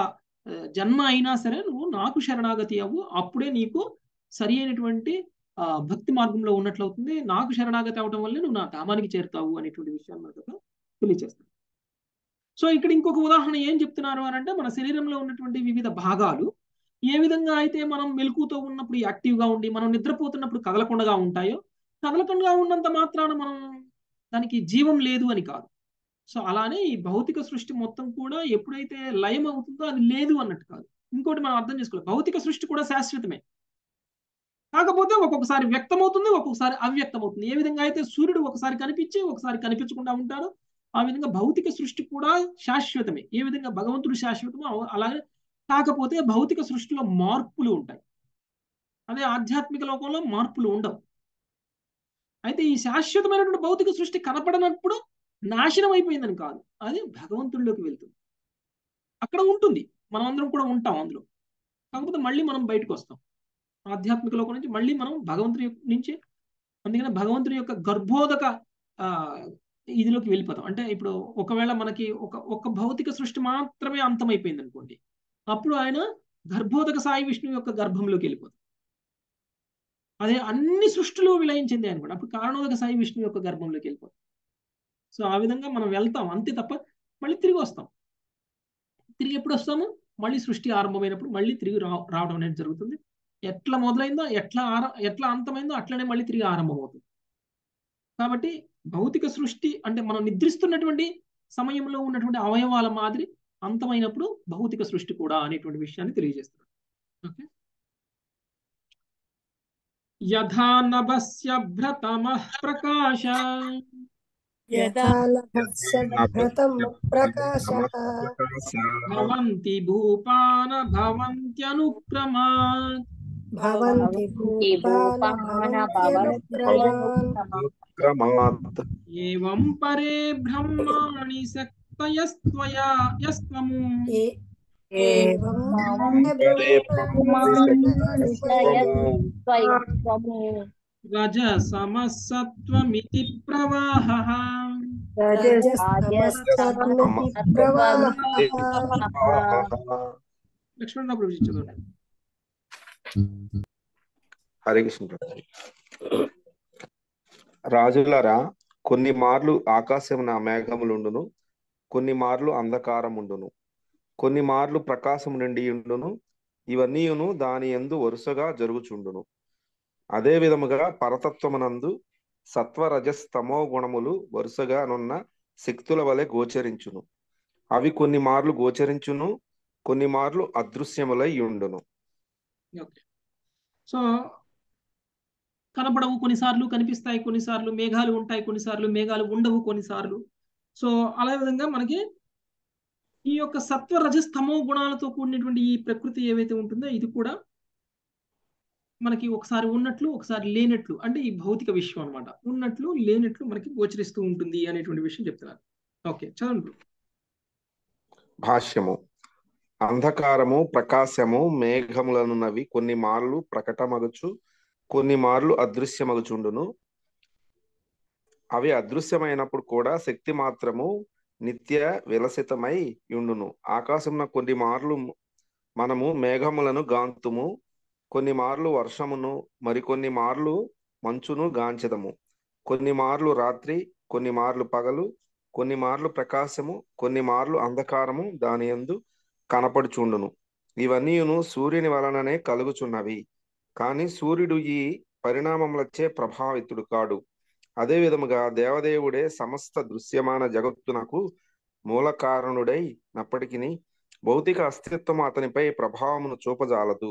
ఆ, జన్మ అయినా సరే నువ్వు నాకు శరణాగతి అవ్వు అప్పుడే నీకు సరి అయినటువంటి ఆ, భక్తి మార్గంలో ఉన్నట్లు అవుతుంది నాకు శరణాగతి అవడం వల్లే నువ్వు నా ధామానికి చేరుతావు అనేటువంటి విషయాన్ని మనకు అక్కడ తెలియజేస్తాను సో ఇక్కడ ఇంకొక ఉదాహరణ ఏం చెప్తున్నారు అని అంటే మన శరీరంలో ఉన్నటువంటి వివిధ భాగాలు ఏ విధంగా అయితే మనం మెలకుతో ఉన్నప్పుడు యాక్టివ్గా ఉండి మనం నిద్రపోతున్నప్పుడు కదలకుండా ఉంటాయో కదలకుండా ఉన్నంత మాత్రాన మనం దానికి జీవం లేదు అని కాదు సో అలానే ఈ భౌతిక సృష్టి మొత్తం కూడా ఎప్పుడైతే లయం అవుతుందో అది లేదు అన్నట్టు కాదు ఇంకోటి మనం అర్థం చేసుకోవాలి భౌతిక సృష్టి కూడా శాశ్వతమే కాకపోతే ఒక్కొక్కసారి వ్యక్తమవుతుంది ఒక్కొక్కసారి అవ్యక్తమవుతుంది ఏ విధంగా అయితే సూర్యుడు ఒకసారి కనిపించి ఒకసారి కనిపించకుండా ఉంటాడు ఆ విధంగా భౌతిక సృష్టి కూడా శాశ్వతమే ఏ విధంగా భగవంతుడు శాశ్వతమో అవ- అలాగే కాకపోతే భౌతిక సృష్టిలో మార్పులు ఉంటాయి అదే ఆధ్యాత్మిక లోకంలో మార్పులు ఉండవు అయితే ఈ శాశ్వతమైనటువంటి భౌతిక సృష్టి కనపడనప్పుడు నాశనం అయిపోయిందని కాదు అది భగవంతుడిలోకి వెళ్తుంది అక్కడ ఉంటుంది మనం అందరం కూడా ఉంటాం అందులో కాకపోతే మళ్ళీ మనం బయటకు వస్తాం ఆధ్యాత్మిక లోకం నుంచి మళ్ళీ మనం భగవంతుని యొక్క- నుంచి అందుకని భగవంతుని యొక్క గర్భోదక ఆ ఇదిలోకి వెళ్ళిపోతాం అంటే ఇప్పుడు ఒకవేళ మనకి ఒక ఒక భౌతిక సృష్టి మాత్రమే అంతమైపోయింది అనుకోండి అప్పుడు ఆయన గర్భోదక సాయి విష్ణువు యొక్క గర్భంలోకి వెళ్ళిపోతాం అదే అన్ని సృష్టిలో విలయం చెందాయి అనుకోండి అప్పుడు కారణోదక సాయి విష్ణువు యొక్క గర్భంలోకి వెళ్ళిపోతాం సో ఆ విధంగా మనం వెళ్తాం అంతే తప్ప మళ్ళీ తిరిగి వస్తాం తిరిగి ఎప్పుడు వస్తాము మళ్ళీ సృష్టి ఆరంభమైనప్పుడు మళ్ళీ తిరిగి రా రావడం అనేది జరుగుతుంది ఎట్లా మొదలైందో ఎట్లా ఆర ఎట్లా అంతమైందో అట్లనే మళ్ళీ తిరిగి ఆరంభం అవుతుంది కాబట్టి భౌతిక సృష్టి అంటే మనం నిద్రిస్తున్నటువంటి సమయంలో ఉన్నటువంటి అవయవాల మాదిరి అంతమైనప్పుడు భౌతిక సృష్టి కూడా అనేటువంటి విషయాన్ని తెలియజేస్తున్నారు ఓకే యథా నభస్య భ్రతమ ప్రకాశ యథా నభస్యభ్రతం ప్రకాశః భవంతి భూపాన భవంత్యనుక్రమాత్ భవంతి భూపాన భవంత్యనుక్రమాన్ క్రమాత్ ఏవం పరే బ్రహ్మాణి శక్తయస్త్వయా యస్త్వము ఏ- ఏవం రజసమసత్వమితి ప్రవాహ రజస్తమస్తమితి ప్రవాహః లక్ష్మణ ప్రభు చదవండి హరే కృష్ణ ప్రభు. రాజులారా కొన్ని మార్లు ఆకాశమున మేఘములుండును కొన్ని మార్లు అంధకారముండును కొన్ని మార్లు ప్రకాశము నిండి ఉండును ఇవన్నీయును దాని యందు వరుసగా జరుగుచుండును అదే విధముగా పరతత్వమునందు సత్వరజస్తమో గుణములు వరుసగా నున్న శక్తుల వలె గోచరించును అవి కొన్ని మార్లు గోచరించును కొన్ని మార్లు అదృశ్యములై ఉండును ఓకే సో కనపడవు కొన్నిసార్లు కనిపిస్తాయి కొన్నిసార్లు మేఘాలు ఉంటాయి కొన్నిసార్లు మేఘాలు ఉండవు కొన్నిసార్లు సో అలా విధంగా మనకి ఈ యొక్క సత్వ రజస్తమో గుణాలతో కూడినటువంటి ఈ ప్రకృతి ఏవైతే ఉంటుందో ఇది కూడా మనకి ఒకసారి ఉన్నట్లు ఒకసారి లేనట్లు అంటే ఈ భౌతిక విశ్వం అన్నమాట ఉన్నట్లు లేనట్లు మనకి గోచరిస్తూ ఉంటుంది అనేటువంటి విషయం చెప్తున్నారు ఓకే చదవండి భాష్యము అంధకారము ప్రకాశము మేఘములనున్నవి కొన్ని మార్లు ప్రకటమగుచు కొన్ని మార్లు అదృశ్యమగుచుండును అవి అదృశ్యమైనప్పుడు కూడా శక్తి మాత్రము నిత్య విలసితమై ఉండును ఆకాశమున కొన్ని మార్లు మనము మేఘములను గాంతుము కొన్ని మార్లు వర్షమును మరికొన్ని మార్లు మంచును గాంచెదము కొన్ని మార్లు రాత్రి కొన్ని మార్లు పగలు కొన్ని మార్లు ప్రకాశము కొన్ని మార్లు అంధకారము దాని యందు కనపడుచుండును ఇవన్నీయును సూర్యుని వలననే కలుగుచున్నవి కానీ సూర్యుడు ఈ పరిణామములచే ప్రభావితుడు కాడు అదే విధముగా దేవదేవుడే సమస్త దృశ్యమాన జగత్తునకు మూల కారణుడై నప్పటికీ భౌతిక అస్తిత్వం అతనిపై ప్రభావమును చూపజాలదు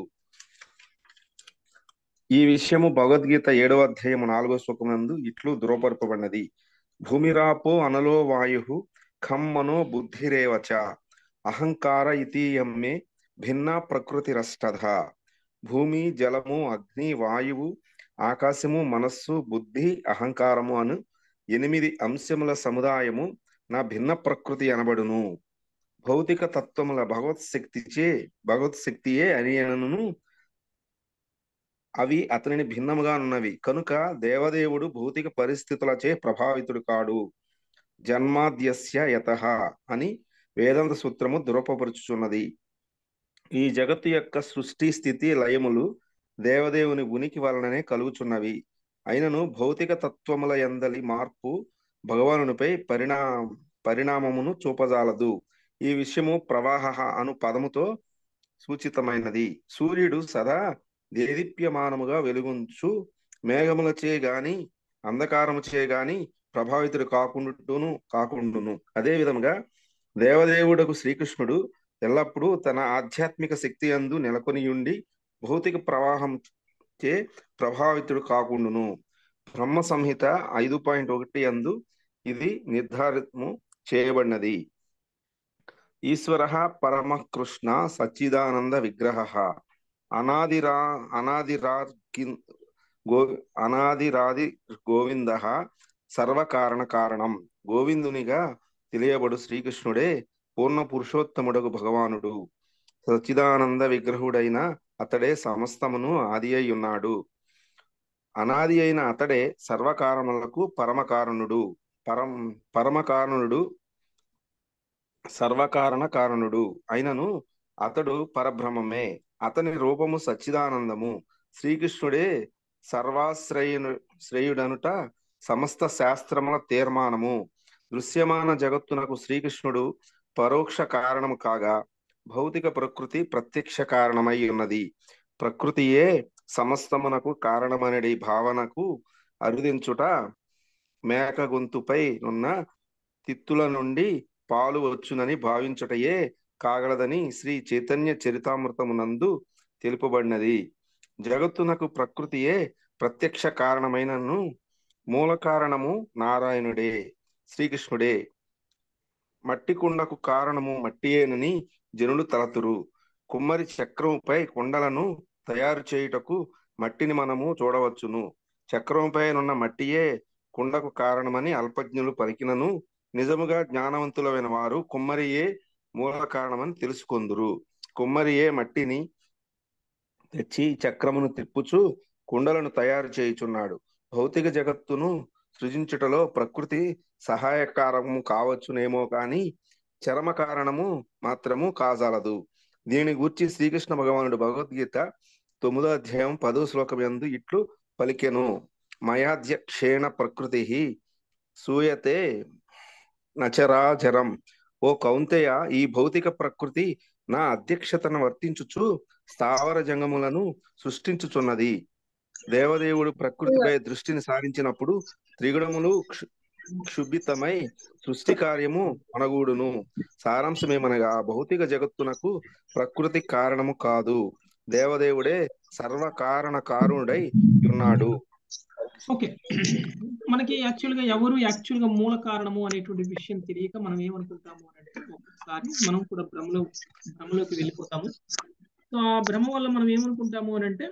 ఈ విషయము భగవద్గీత ఏడవ అధ్యాయము నాలుగో శ్లోకమునందు ఇట్లు ధృవపరపబడినది భూమిరాపో అనలో వాయు ఖం మనో బుద్ధిరేవచ అహంకార ఇతీయం మే భిన్న ప్రకృతిరష్టధ భూమి జలము అగ్ని వాయువు ఆకాశము మనస్సు బుద్ధి అహంకారము అను ఎనిమిది అంశముల సముదాయము నా భిన్న ప్రకృతి అనబడును భౌతిక తత్వముల భగవత్ శక్తిచే భగవత్ శక్తియే అనియనను అవి అతనిని భిన్నముగా ఉన్నవి కనుక దేవదేవుడు భౌతిక పరిస్థితులచే ప్రభావితుడు కాడు జన్మాద్యస్య యత అని వేదాంత సూత్రము దురపపరుచుచున్నది ఈ జగత్తు యొక్క సృష్టి స్థితి లయములు దేవదేవుని ఉనికి వలననే కలుగుచున్నవి అయినను భౌతిక తత్వముల యందలి మార్పు భగవానునిపై పరిణా పరిణామమును చూపజాలదు ఈ విషయము ప్రవాహ అను పదముతో సూచితమైనది సూర్యుడు సదా దేదీప్యమానముగా వెలుగుంచు మేఘములచే గాని అంధకారముచే గాని ప్రభావితుడు కాకుండును కాకుండును అదే విధముగా దేవదేవుడకు శ్రీకృష్ణుడు ఎల్లప్పుడూ తన ఆధ్యాత్మిక శక్తి అందు నెలకొనియుండి భౌతిక ప్రవాహం చే ప్రభావితుడు కాకుండును బ్రహ్మ సంహిత ఐదు పాయింట్ ఒకటి అందు ఇది నిర్ధారము చేయబడినది ఈశ్వర పరమ కృష్ణ సచ్చిదానంద విగ్రహ అనాదిరా అనాదిరా గో అనాదిరాది గోవింద సర్వకారణ కారణం గోవిందునిగా తెలియబడు శ్రీకృష్ణుడే పూర్ణ పురుషోత్తముడకు భగవానుడు సచ్చిదానంద విగ్రహుడైన అతడే సమస్తమును ఆది అయి ఉన్నాడు అనాది అయిన అతడే సర్వకారణములకు పరమకారణుడు పరం పరమకారణుడు సర్వకారణ కారణుడు అయినను అతడు పరబ్రహ్మమే అతని రూపము సచ్చిదానందము శ్రీకృష్ణుడే సర్వాశ్రయును శ్రేయుడనుట సమస్త శాస్త్రముల తీర్మానము దృశ్యమాన జగత్తునకు శ్రీకృష్ణుడు పరోక్ష కారణము కాగా భౌతిక ప్రకృతి ప్రత్యక్ష కారణమై ఉన్నది ప్రకృతియే సమస్తమునకు కారణమనడి భావనకు అరుదించుట మేక గొంతుపై ఉన్న తిత్తుల నుండి పాలు వచ్చునని భావించుటయే కాగలదని శ్రీ చైతన్య చరితామృతమునందు తెలుపబడినది జగత్తునకు ప్రకృతియే ప్రత్యక్ష కారణమైనను మూల కారణము నారాయణుడే శ్రీకృష్ణుడే మట్టి కుండకు కారణము మట్టియేనని జనులు తలతురు కుమ్మరి చక్రముపై కుండలను తయారు చేయుటకు మట్టిని మనము చూడవచ్చును చక్రముపై నున్న మట్టియే కుండకు కారణమని అల్పజ్ఞులు పలికినను నిజముగా జ్ఞానవంతులైన వారు కుమ్మరియే మూల కారణమని తెలుసుకొందురు కుమ్మరియే మట్టిని తెచ్చి చక్రమును తిప్పుచు కుండలను తయారు చేయుచున్నాడు భౌతిక జగత్తును సృజించుటలో ప్రకృతి సహాయకారము కావచ్చునేమో కాని చరమ కారణము మాత్రము కాజాలదు దీని గూర్చి శ్రీకృష్ణ భగవానుడు భగవద్గీత తొమ్మిదో అధ్యాయం పదో శ్లోకం ఎందు ఇట్లు పలికెను మయాధ్యక్షేణ ప్రకృతి సూయతే నచరాచరం ఓ కౌంతేయ ఈ భౌతిక ప్రకృతి నా అధ్యక్షతను వర్తించుచు స్థావర జంగములను సృష్టించుచున్నది దేవదేవుడు ప్రకృతిపై దృష్టిని సారించినప్పుడు త్రిగుణములు క్షుభితమై సృష్టి కార్యము అనగూడును సారాంశమేమనగా భౌతిక జగత్తునకు ప్రకృతి కారణము కాదు దేవదేవుడే సర్వకారణ కారుడై ఉన్నాడు ఓకే మనకి యాక్చువల్ గా ఎవరు యాక్చువల్ గా మూల కారణము అనేటువంటి విషయం తెలియక మనం ఏమనుకుంటాము అంటే ఒక్కొక్కసారి మనం కూడా భ్రమలో భ్రమలోకి వెళ్ళిపోతాము సో ఆ భ్రమ వల్ల మనం ఏమనుకుంటాము అని అంటే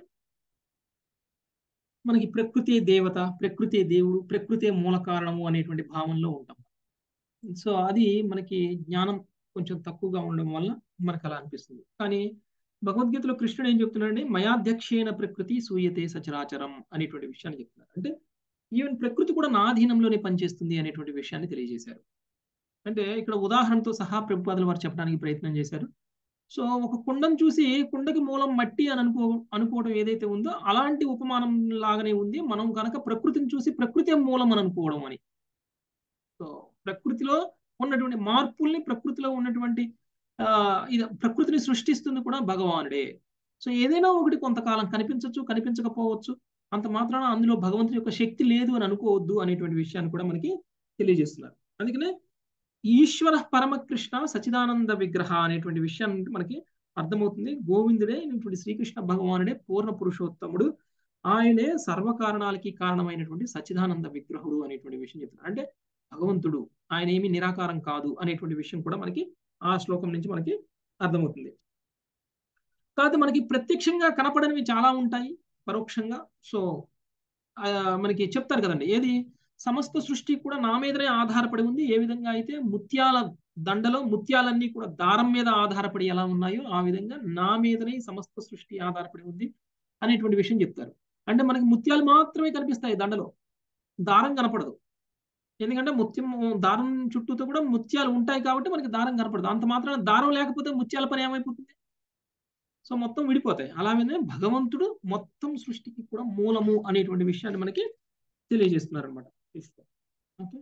మనకి ప్రకృతి దేవత ప్రకృతి దేవుడు ప్రకృతి మూల కారణము అనేటువంటి భావనలో ఉంటాం సో అది మనకి జ్ఞానం కొంచెం తక్కువగా ఉండడం వల్ల మనకు అలా అనిపిస్తుంది కానీ భగవద్గీతలో కృష్ణుడు ఏం చెప్తున్నాడంటే మయాధ్యక్షేణ ప్రకృతి సూయతే సచరాచరం అనేటువంటి విషయాన్ని చెప్తున్నారు అంటే ఈవెన్ ప్రకృతి కూడా నా అధీనంలోనే పనిచేస్తుంది అనేటువంటి విషయాన్ని తెలియజేశారు అంటే ఇక్కడ ఉదాహరణతో సహా ప్రభుపాదుల వారు చెప్పడానికి ప్రయత్నం చేశారు సో ఒక కుండను చూసి కుండకి మూలం మట్టి అని అనుకో అనుకోవడం ఏదైతే ఉందో అలాంటి ఉపమానం లాగానే ఉంది మనం కనుక ప్రకృతిని చూసి ప్రకృతి మూలం అని అనుకోవడం అని సో ప్రకృతిలో ఉన్నటువంటి మార్పుల్ని ప్రకృతిలో ఉన్నటువంటి ఆ ఇది ప్రకృతిని సృష్టిస్తుంది కూడా భగవానుడే సో ఏదైనా ఒకటి కొంతకాలం కనిపించవచ్చు కనిపించకపోవచ్చు అంత మాత్రాన అందులో భగవంతుని యొక్క శక్తి లేదు అని అనుకోవద్దు అనేటువంటి విషయాన్ని కూడా మనకి తెలియజేస్తున్నారు అందుకనే ఈశ్వర పరమకృష్ణ సచిదానంద విగ్రహ అనేటువంటి విషయం మనకి అర్థమవుతుంది గోవిందుడే అయినటువంటి శ్రీకృష్ణ భగవానుడే పూర్ణ పురుషోత్తముడు ఆయనే సర్వకారణాలకి కారణమైనటువంటి సచిదానంద విగ్రహుడు అనేటువంటి విషయం చెప్తున్నారు అంటే భగవంతుడు ఆయన ఏమి నిరాకారం కాదు అనేటువంటి విషయం కూడా మనకి ఆ శ్లోకం నుంచి మనకి అర్థమవుతుంది కాకపోతే మనకి ప్రత్యక్షంగా కనపడనివి చాలా ఉంటాయి పరోక్షంగా సో మనకి చెప్తారు కదండి ఏది సమస్త సృష్టి కూడా నా మీదనే ఆధారపడి ఉంది ఏ విధంగా అయితే ముత్యాల దండలో ముత్యాలన్నీ కూడా దారం మీద ఆధారపడి ఎలా ఉన్నాయో ఆ విధంగా నా మీదనే సమస్త సృష్టి ఆధారపడి ఉంది అనేటువంటి విషయం చెప్తారు అంటే మనకి ముత్యాలు మాత్రమే కనిపిస్తాయి దండలో దారం కనపడదు ఎందుకంటే ముత్యం దారం చుట్టూతో కూడా ముత్యాలు ఉంటాయి కాబట్టి మనకి దారం కనపడదు అంత మాత్రం దారం లేకపోతే ముత్యాల పని ఏమైపోతుంది సో మొత్తం విడిపోతాయి అలాగనే భగవంతుడు మొత్తం సృష్టికి కూడా మూలము అనేటువంటి విషయాన్ని మనకి తెలియజేస్తున్నారు అనమాట ఓకే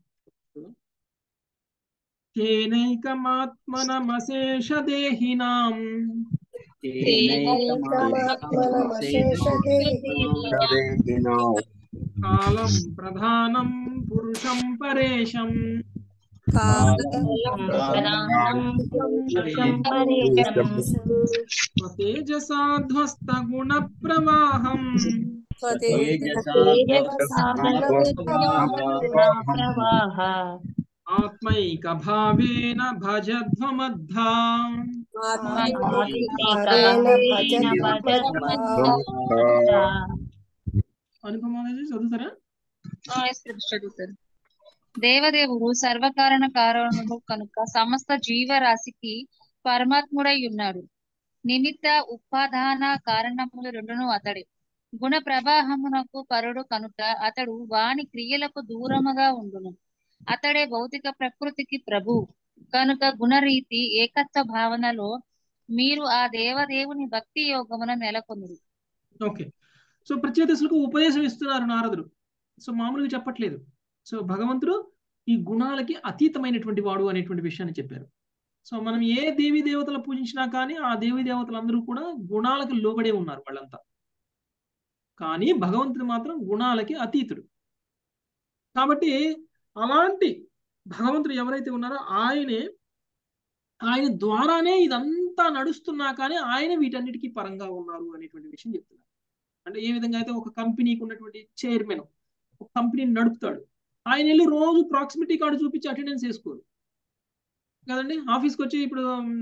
తేనైకమాత్మనమశేష దేహినాం కాలం ప్రధానం పురుషం పరేశం తేజసాధ్వస్త గుణ ప్రవాహం ఆత్మైక భావేన భజధ్వమద్ధా అనుపమాదేవి చదువుతారా చదువుతారు దేవదేవుడు సర్వకారణ కారణుడు కనుక సమస్త జీవరాశికి పరమాత్ముడై ఉన్నాడు నిమిత్త ఉపాదాన కారణములు రెండును అతడే గుణ ప్రవాహమునకు పరుడు కనుక అతడు వాని క్రియలకు దూరముగా ఉండును అతడే భౌతిక ప్రకృతికి ప్రభు కనుక గుణరీతి ఏకత్వ భావనలో మీరు ఆ దేవదేవుని భక్తి యోగమున నెలకొనుడు ఓకే సో ప్రత్యేకసులకు ఉపదేశం ఇస్తున్నారు నారదుడు సో మామూలుగా చెప్పట్లేదు సో భగవంతుడు ఈ గుణాలకి అతీతమైనటువంటి వాడు అనేటువంటి విషయాన్ని చెప్పారు సో మనం ఏ దేవీ దేవతలు పూజించినా కానీ ఆ దేవీ దేవతలందరూ కూడా గుణాలకు లోబడే ఉన్నారు వాళ్ళంతా కానీ భగవంతుడు మాత్రం గుణాలకి అతీతుడు కాబట్టి అలాంటి భగవంతుడు ఎవరైతే ఉన్నారో ఆయనే ఆయన ద్వారానే ఇదంతా నడుస్తున్నా కానీ ఆయన వీటన్నిటికీ పరంగా ఉన్నారు అనేటువంటి విషయం చెప్తున్నారు అంటే ఏ విధంగా అయితే ఒక కంపెనీకి ఉన్నటువంటి చైర్మన్ ఒక కంపెనీని నడుపుతాడు ఆయన వెళ్ళి రోజు ప్రాక్సిమిటీ కార్డు చూపించి అటెండెన్స్ వేసుకోరు కదండి ఆఫీస్కి వచ్చి ఇప్పుడు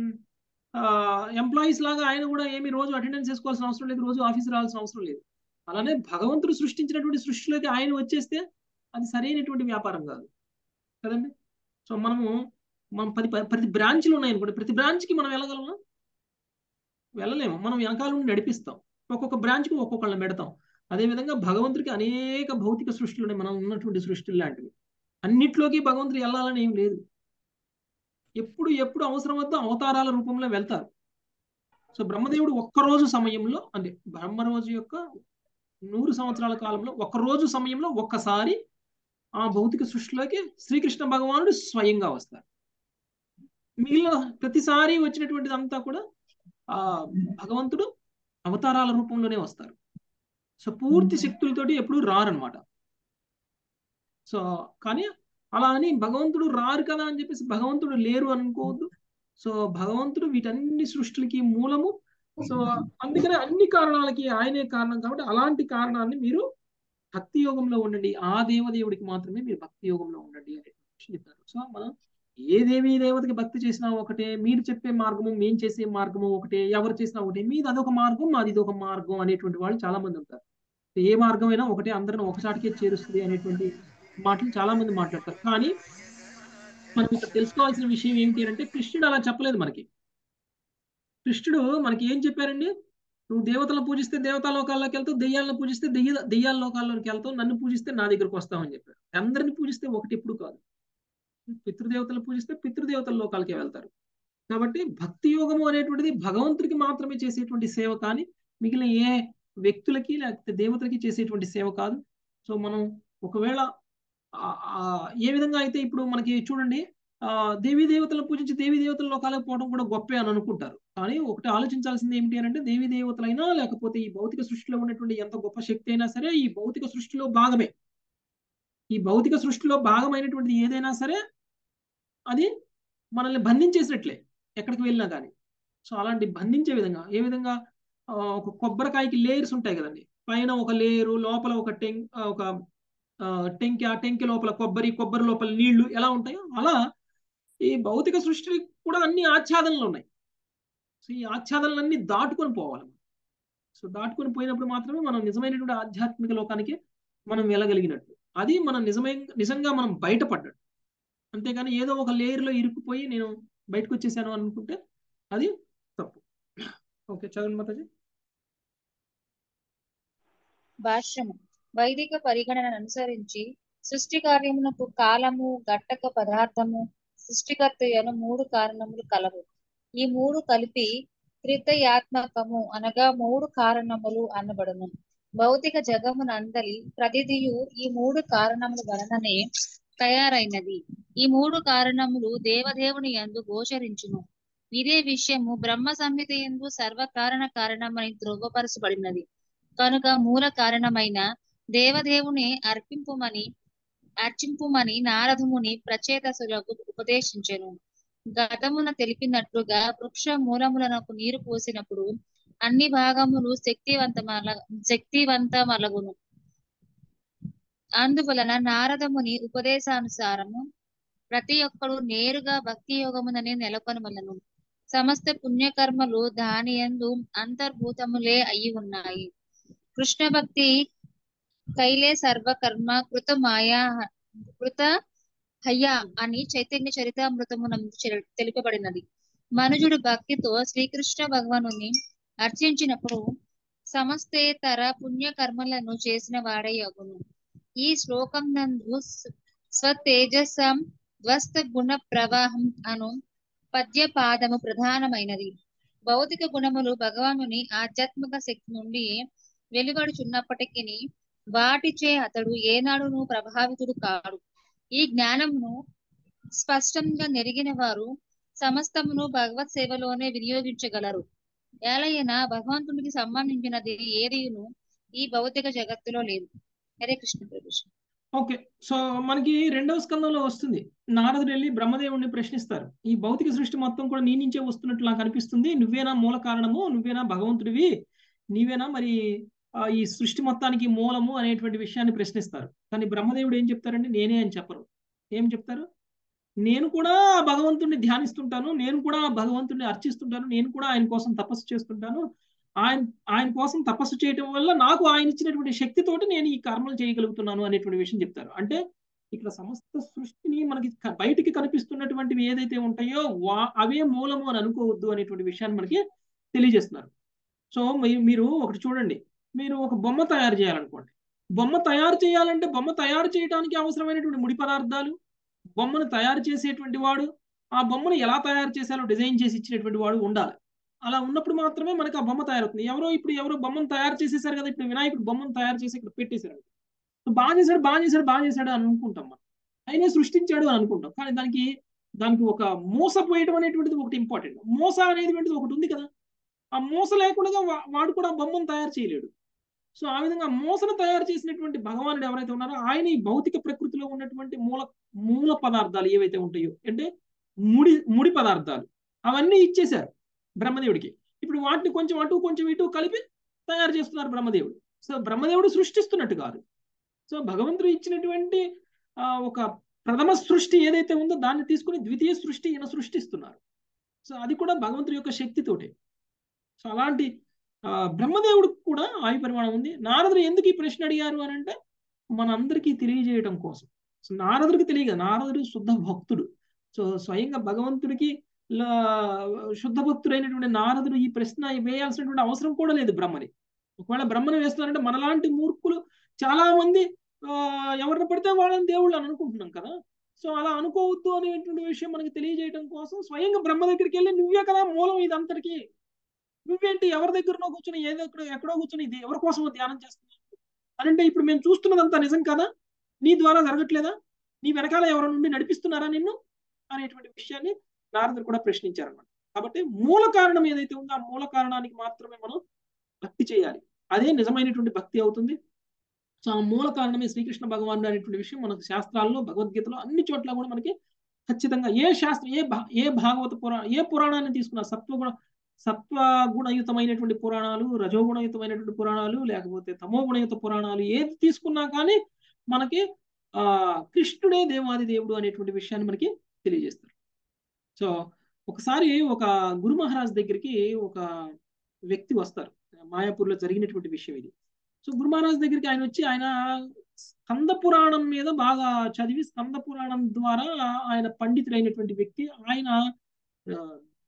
ఎంప్లాయీస్ లాగా ఆయన కూడా ఏమి రోజు అటెండెన్స్ వేసుకోవాల్సిన అవసరం లేదు రోజు ఆఫీస్ రావాల్సిన అవసరం లేదు అలానే భగవంతుడు సృష్టించినటువంటి సృష్టిలోకి ఆయన వచ్చేస్తే అది సరైనటువంటి వ్యాపారం కాదు కదండి సో మనము మనం పది ప్రతి బ్రాంచ్లు ఉన్నాయనుకోండి ప్రతి బ్రాంచ్కి మనం వెళ్ళగలమా వెళ్ళలేము మనం వెనకాల నుండి నడిపిస్తాం ఒక్కొక్క బ్రాంచ్కి ఒక్కొక్కళ్ళని పెడతాం అదేవిధంగా భగవంతుడికి అనేక భౌతిక సృష్టిలు మనం ఉన్నటువంటి సృష్టిలు లాంటివి అన్నిట్లోకి భగవంతుడు వెళ్ళాలని ఏం లేదు ఎప్పుడు ఎప్పుడు అవసరం వద్ద అవతారాల రూపంలో వెళ్తారు సో బ్రహ్మదేవుడు ఒక్కరోజు సమయంలో అంటే బ్రహ్మరోజు యొక్క నూరు సంవత్సరాల కాలంలో ఒక్కరోజు సమయంలో ఒక్కసారి ఆ భౌతిక సృష్టిలోకి శ్రీకృష్ణ భగవానుడు స్వయంగా వస్తారు మిగిలిన ప్రతిసారి వచ్చినటువంటిది అంతా కూడా ఆ భగవంతుడు అవతారాల రూపంలోనే వస్తారు సో పూర్తి శక్తులతోటి ఎప్పుడు రారనమాట సో కానీ అలా అని భగవంతుడు రారు కదా అని చెప్పేసి భగవంతుడు లేరు అనుకోవద్దు సో భగవంతుడు వీటన్ని సృష్టిలకి మూలము సో అందుకనే అన్ని కారణాలకి ఆయనే కారణం కాబట్టి అలాంటి కారణాన్ని మీరు భక్తి యోగంలో ఉండండి ఆ దేవదేవుడికి మాత్రమే మీరు భక్తి యోగంలో ఉండండి అనే విషయం చెప్తారు సో మనం ఏ దేవి దేవతకి భక్తి చేసినా ఒకటే మీరు చెప్పే మార్గము మేము చేసే మార్గము ఒకటే ఎవరు చేసినా ఒకటే మీది అదొక మార్గం మాది ఇదొక మార్గం అనేటువంటి వాళ్ళు చాలా మంది ఉంటారు ఏ మార్గం అయినా ఒకటే అందరిని ఒకసాటికే చేరుస్తుంది అనేటువంటి మాటలు చాలా మంది మాట్లాడతారు కానీ మనం ఇక్కడ తెలుసుకోవాల్సిన విషయం ఏమిటి అంటే కృష్ణుడు అలా చెప్పలేదు మనకి కృష్ణుడు మనకి ఏం చెప్పారండి నువ్వు దేవతలను పూజిస్తే దేవతా లోకాల్లోకి వెళ్తావు దెయ్యాలను పూజిస్తే దెయ్య దెయ్యాల లోకాల్లోకి వెళ్తావు నన్ను పూజిస్తే నా దగ్గరకు వస్తావని చెప్పారు అందరిని పూజిస్తే ఒకటి ఎప్పుడు కాదు పితృదేవతలు పూజిస్తే పితృదేవతల లోకాలకే వెళ్తారు కాబట్టి భక్తి యోగము అనేటువంటిది భగవంతుడికి మాత్రమే చేసేటువంటి సేవ కానీ మిగిలిన ఏ వ్యక్తులకి లేకపోతే దేవతలకి చేసేటువంటి సేవ కాదు సో మనం ఒకవేళ ఏ విధంగా అయితే ఇప్పుడు మనకి చూడండి ఆ దేవీ దేవతలను పూజించి దేవీ దేవతల లోకాలకు పోవడం కూడా గొప్పే అని అనుకుంటారు కానీ ఒకటి ఆలోచించాల్సింది ఏమిటి అంటే దేవీ దేవతలైనా లేకపోతే ఈ భౌతిక సృష్టిలో ఉన్నటువంటి ఎంత గొప్ప శక్తి అయినా సరే ఈ భౌతిక సృష్టిలో భాగమే ఈ భౌతిక సృష్టిలో భాగమైనటువంటిది ఏదైనా సరే అది మనల్ని బంధించేసినట్లే ఎక్కడికి వెళ్ళినా కానీ సో అలాంటి బంధించే విధంగా ఏ విధంగా ఒక కొబ్బరికాయకి లేయర్స్ ఉంటాయి కదండి పైన ఒక లేయరు లోపల ఒక టెంక్ ఒక టెంకి ఆ టెంకి లోపల కొబ్బరి కొబ్బరి లోపల నీళ్లు ఎలా ఉంటాయో అలా ఈ భౌతిక సృష్టి కూడా అన్ని ఆచ్ఛాదనలు ఉన్నాయి సో ఈ ఆచ్ఛాదనలన్నీ దాటుకొని పోవాలి సో దాటుకొని పోయినప్పుడు మాత్రమే మనం నిజమైనటువంటి ఆధ్యాత్మిక లోకానికి మనం వెళ్ళగలిగినట్టు అది మనం నిజమైన నిజంగా మనం బయటపడ్డట్టు అంతేగాని ఏదో ఒక లేయర్లో ఇరుక్కుపోయి నేను బయటకు వచ్చేసాను అనుకుంటే అది తప్పు ఓకే చదవండి మాతాజీ భాష్యము వైదిక పరిగణనను అనుసరించి సృష్టి కార్యమునకు కాలము గట్టక పదార్థము సృష్టికర్తయను మూడు కారణములు కలవు ఈ మూడు కలిపి త్రితయాత్మకము అనగా మూడు కారణములు అనబడును భౌతిక జగమునందలి ప్రతిదియు ఈ మూడు కారణముల వలననే తయారైనది ఈ మూడు కారణములు దేవదేవుని యందు గోచరించును ఇదే విషయము బ్రహ్మ సంహిత ఎందు సర్వకారణ కారణమని ధృవపరచబడినది కనుక మూల కారణమైన దేవదేవుని అర్పింపుమని అర్చింపుమని నారదముని ప్రచేతసులకు ఉపదేశించెను గతమున తెలిపినట్లుగా వృక్ష మూలములకు నీరు పోసినప్పుడు అన్ని భాగములు శక్తివంతమల శక్తివంతమలగును అందువలన నారదముని ఉపదేశానుసారము ప్రతి ఒక్కడు నేరుగా భక్తి యోగముననే నెలకొనవలను సమస్త పుణ్యకర్మలు దాని యందు అంతర్భూతములే అయి ఉన్నాయి కృష్ణ భక్తి కైలే సర్వకర్మ కృత మాయా కృత హయ్యా అని చైతన్య చరితామృతమునందు చెర- తెలుపబడినది మనుజుడు భక్తితో శ్రీకృష్ణ భగవానుని అర్చించినప్పుడు సమస్తేతర పుణ్యకర్మలను చేసిన వాడై అగును ఈ శ్లోకం నందు స్వ- స్వతేజసం ధ్వస్త గుణ ప్రవాహం అను పద్యపాదము ప్రధానమైనది భౌతిక గుణములు భగవానుని ఆధ్యాత్మిక శక్తి నుండి వెలువడుచున్నప్పటికీ వాటిచే అతడు ఏనాడును ప్రభావితుడు కాడు ఈ జ్ఞానమును స్పష్టంగా నెరిగిన వారు సమస్తమును భగవత్ సేవలోనే వినియోగించగలరు ఏలైనా భగవంతునికి సంబంధించినది ఏదియును ఈ భౌతిక జగత్తులో లేదు హరే కృష్ణ ప్రభుజీ ఓకే సో మనకి రెండవ స్కందంలో వస్తుంది నారదుడు వెళ్ళి బ్రహ్మదేవుడిని ప్రశ్నిస్తారు ఈ భౌతిక సృష్టి మొత్తం కూడా నీ నుంచే వస్తున్నట్లు నాకు అనిపిస్తుంది నువ్వేనా మూల కారణము నువ్వేనా భగవంతుడివి నీవేనా మరి ఆ, ఈ సృష్టి మొత్తానికి మూలము అనేటువంటి విషయాన్ని ప్రశ్నిస్తారు కానీ బ్రహ్మదేవుడు ఏం చెప్తారంటే నేనే అని చెప్పరు ఏం చెప్తారు నేను కూడా ఆ భగవంతుడిని ధ్యానిస్తుంటాను నేను కూడా ఆ భగవంతుడిని అర్చిస్తుంటాను నేను కూడా ఆయన కోసం తపస్సు చేస్తుంటాను ఆయన ఆయన కోసం తపస్సు చేయటం వల్ల నాకు ఆయన ఇచ్చినటువంటి శక్తితోటి నేను ఈ కర్మలు చేయగలుగుతున్నాను అనేటువంటి విషయం చెప్తారు అంటే ఇక్కడ సమస్త సృష్టిని మనకి క- బయటికి కనిపిస్తున్నటువంటివి ఏదైతే ఉంటాయో వా అవే మూలము అని అనుకోవద్దు అనేటువంటి విషయాన్ని మనకి తెలియజేస్తున్నారు సో మీ- మీరు ఒకటి చూడండి మీరు ఒక బొమ్మ తయారు చేయాలనుకోండి బొమ్మ తయారు చేయాలంటే బొమ్మ తయారు చేయడానికి అవసరమైనటువంటి ముడి పదార్థాలు బొమ్మను తయారు చేసేటువంటి వాడు ఆ బొమ్మను ఎలా తయారు చేశారో డిజైన్ చేసి ఇచ్చినటువంటి వాడు ఉండాలి అలా ఉన్నప్పుడు మాత్రమే మనకి ఆ బొమ్మ తయారవుతుంది ఎవరో ఇప్పుడు ఎవరో బొమ్మను తయారు చేసేసారు కదా ఇప్పుడు వినాయకుడు బొమ్మను తయారు చేసి ఇక్కడ పెట్టేశారు బాగా చేశాడు బాగా చేశాడు బాగా చేశాడు అని అనుకుంటాం మనం ఆయనే సృష్టించాడు అని అనుకుంటాం కానీ దానికి దానికి ఒక మూస పోయడం అనేటువంటిది ఒకటి ఇంపార్టెంట్ మూస అనేటువంటిది ఒకటి ఉంది కదా ఆ మూస లేకుండా వా- వాడు కూడా ఆ బొమ్మను తయారు చేయలేడు సో ఆ విధంగా మూసను తయారు చేసినటువంటి భగవానుడు ఎవరైతే ఉన్నారో ఆయన ఈ భౌతిక ప్రకృతిలో ఉన్నటువంటి మూల మూల పదార్థాలు ఏవైతే ఉంటాయో అంటే ముడి ముడి పదార్థాలు అవన్నీ ఇచ్చేశారు బ్రహ్మదేవుడికి ఇప్పుడు వాటిని కొంచెం అటు కొంచెం ఇటు కలిపి తయారు చేస్తున్నారు బ్రహ్మదేవుడు సో బ్రహ్మదేవుడు సృష్టిస్తున్నట్టు కాదు సో భగవంతుడు ఇచ్చినటువంటి ఆ, ఒక ప్రథమ సృష్టి ఏదైతే ఉందో దాన్ని తీసుకుని ద్వితీయ సృష్టి ఈయన సృష్టిస్తున్నారు సో అది కూడా భగవంతుడి యొక్క శక్తితోటే సో అలాంటి ఆ, బ్రహ్మదేవుడికి కూడా ఆయు పరిమాణం ఉంది నారదుడు ఎందుకు ఈ ప్రశ్న అడిగారు అని అంటే మనందరికీ తెలియజేయడం కోసం సో నారదుడికి తెలియదు నారదుడు శుద్ధ భక్తుడు సో స్వయంగా భగవంతుడికి లా- శుద్ధ భక్తుడైనటువంటి నారదుడు ఈ ప్రశ్న వేయాల్సినటువంటి అవసరం కూడా లేదు బ్రహ్మని ఒకవేళ బ్రహ్మని వేస్తున్నారంటే మనలాంటి మూర్ఖులు చాలా మంది ఆ, ఎవరిని పడితే వాళ్ళని దేవుళ్ళు అని అనుకుంటున్నాం కదా సో అలా అనుకోవద్దు అనేటువంటి విషయం మనకి తెలియజేయడం కోసం స్వయంగా బ్రహ్మ దగ్గరికి వెళ్ళి నువ్వే కదా మూలం ఇదంతటికి నువ్వేంటి ఎవరి దగ్గరనో కూర్చొని ఏదో ఎక్కడో ఎక్కడో కూర్చొని ఇది ఎవరి కోసమో ధ్యానం చేస్తున్నావు అని అంటే ఇప్పుడు మేము చూస్తున్నదంతా నిజం కదా నీ ద్వారా జరగట్లేదా నీ వెనకాల ఎవరి నుండి నడిపిస్తున్నారా నిన్ను అనేటువంటి విషయాన్ని నారదుడు కూడా ప్రశ్నించారన్నమాట కాబట్టి మూల కారణం ఏదైతే ఉందో ఆ మూల కారణానికి మాత్రమే మనం భక్తి చేయాలి అదే నిజమైనటువంటి భక్తి అవుతుంది సో ఆ మూల కారణమే శ్రీకృష్ణ భగవానుడు అనేటువంటి విషయం మనకు శాస్త్రాల్లో భగవద్గీతలో అన్ని చోట్ల కూడా మనకి ఖచ్చితంగా ఏ శాస్త్రం ఏ భా ఏ భాగవత పురాణ ఏ పురాణాన్ని తీసుకున్నా సత్వగుణ సత్వగుణయుతమైనటువంటి పురాణాలు రజోగుణయుతమైనటువంటి పురాణాలు లేకపోతే తమోగుణయుత పురాణాలు ఏది తీసుకున్నా కానీ మనకి ఆ కృష్ణుడే దేవాది దేవుడు అనేటువంటి విషయాన్ని మనకి తెలియజేస్తారు సో ఒకసారి ఒక గురు మహారాజ్ దగ్గరికి ఒక వ్యక్తి వస్తారు మాయాపూర్లో జరిగినటువంటి విషయం ఇది సో గురు మహారాజ్ దగ్గరికి ఆయన వచ్చి ఆయన స్కంద పురాణం మీద బాగా చదివి స్కంద పురాణం ద్వారా ఆయన పండితుడైనటువంటి వ్యక్తి ఆయన ఆ,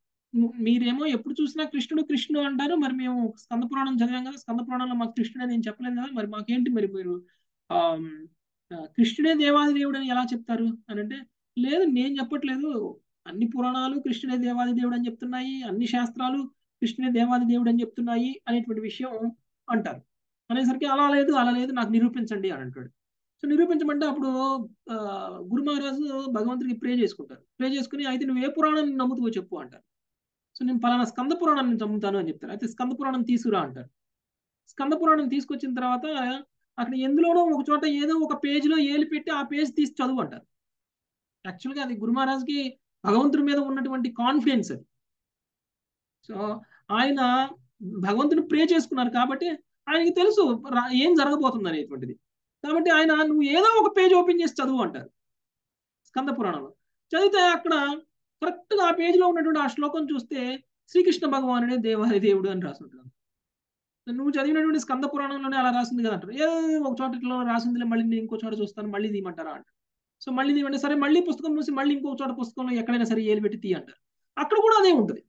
మీరేమో ఎప్పుడు చూసినా కృష్ణుడు కృష్ణుడు అంటారు మరి మేము స్కంద పురాణం చదివాం కదా స్కంద పురాణంలో మాకు కృష్ణుడు అని నేను చెప్పలేను కదా మరి మాకేంటి మరి మీరు ఆ ఆ, కృష్ణుడే దేవాది దేవుడు అని ఎలా చెప్తారు అని అంటే లేదు నేను చెప్పట్లేదు అన్ని పురాణాలు కృష్ణుడే దేవాది దేవుడు అని చెప్తున్నాయి అన్ని శాస్త్రాలు కృష్ణుని దేవాది దేవుడు అని చెప్తున్నాయి అనేటువంటి విషయం అంటారు అనేసరికి అలా లేదు అలా లేదు నాకు నిరూపించండి అని అంటాడు సో నిరూపించమంటే అప్పుడు ఆ, గురు మహారాజు భగవంతుడికి ప్రే చేసుకుంటారు ప్రే చేసుకుని అయితే నువ్వు ఏ పురాణాన్ని నమ్ముతావో చెప్పు అంటారు సో నేను పలానా స్కంద పురాణాన్ని నమ్ముతాను అని చెప్తారు అయితే స్కంద పురాణం తీసుకురా అంటారు స్కంద పురాణం తీసుకొచ్చిన తర్వాత అక్కడ ఎందులోనో ఒక చోట ఏదో ఒక పేజీలో ఏలు పెట్టి ఆ పేజ్ తీసి చదువు అంటారు యాక్చువల్గా అది గురు మహారాజ్కి భగవంతుడి మీద ఉన్నటువంటి కాన్ఫిడెన్స్ అది సో ఆయన భగవంతుని ప్రే చేసుకున్నారు కాబట్టి ఆయనకి తెలుసు రా- ఏం జరగబోతుంది అనేటువంటిది కాబట్టి ఆయన నువ్వు ఏదో ఒక పేజ్ ఓపెన్ చేసి చదువు అంటారు స్కంద పురాణంలో చదివితే అక్కడ కరెక్ట్ గా ఆ పేజీలో ఉన్నటువంటి ఆ శ్లోకం చూస్తే శ్రీకృష్ణ భగవానుడే దేవాది దేవుడు అని రాసి ఉంటుంది నువ్వు చదివినటువంటి స్కంద పురాణంలోనే అలా రాసింది కదా అంటారు ఏ ఒక చోట ఇట్లా రాసిందిలే మళ్ళీ నేను ఇంకో చోట చూస్తాను మళ్ళీ తీయమంటారా అంటారు సో మళ్ళీ తీయమంటే సరే మళ్ళీ పుస్తకం మూసి మళ్ళీ ఇంకో చోట పుస్తకంలో ఎక్కడైనా సరే ఏలు పెట్టి తీ అంటారు అక్కడ కూడా అదే ఉంటుంది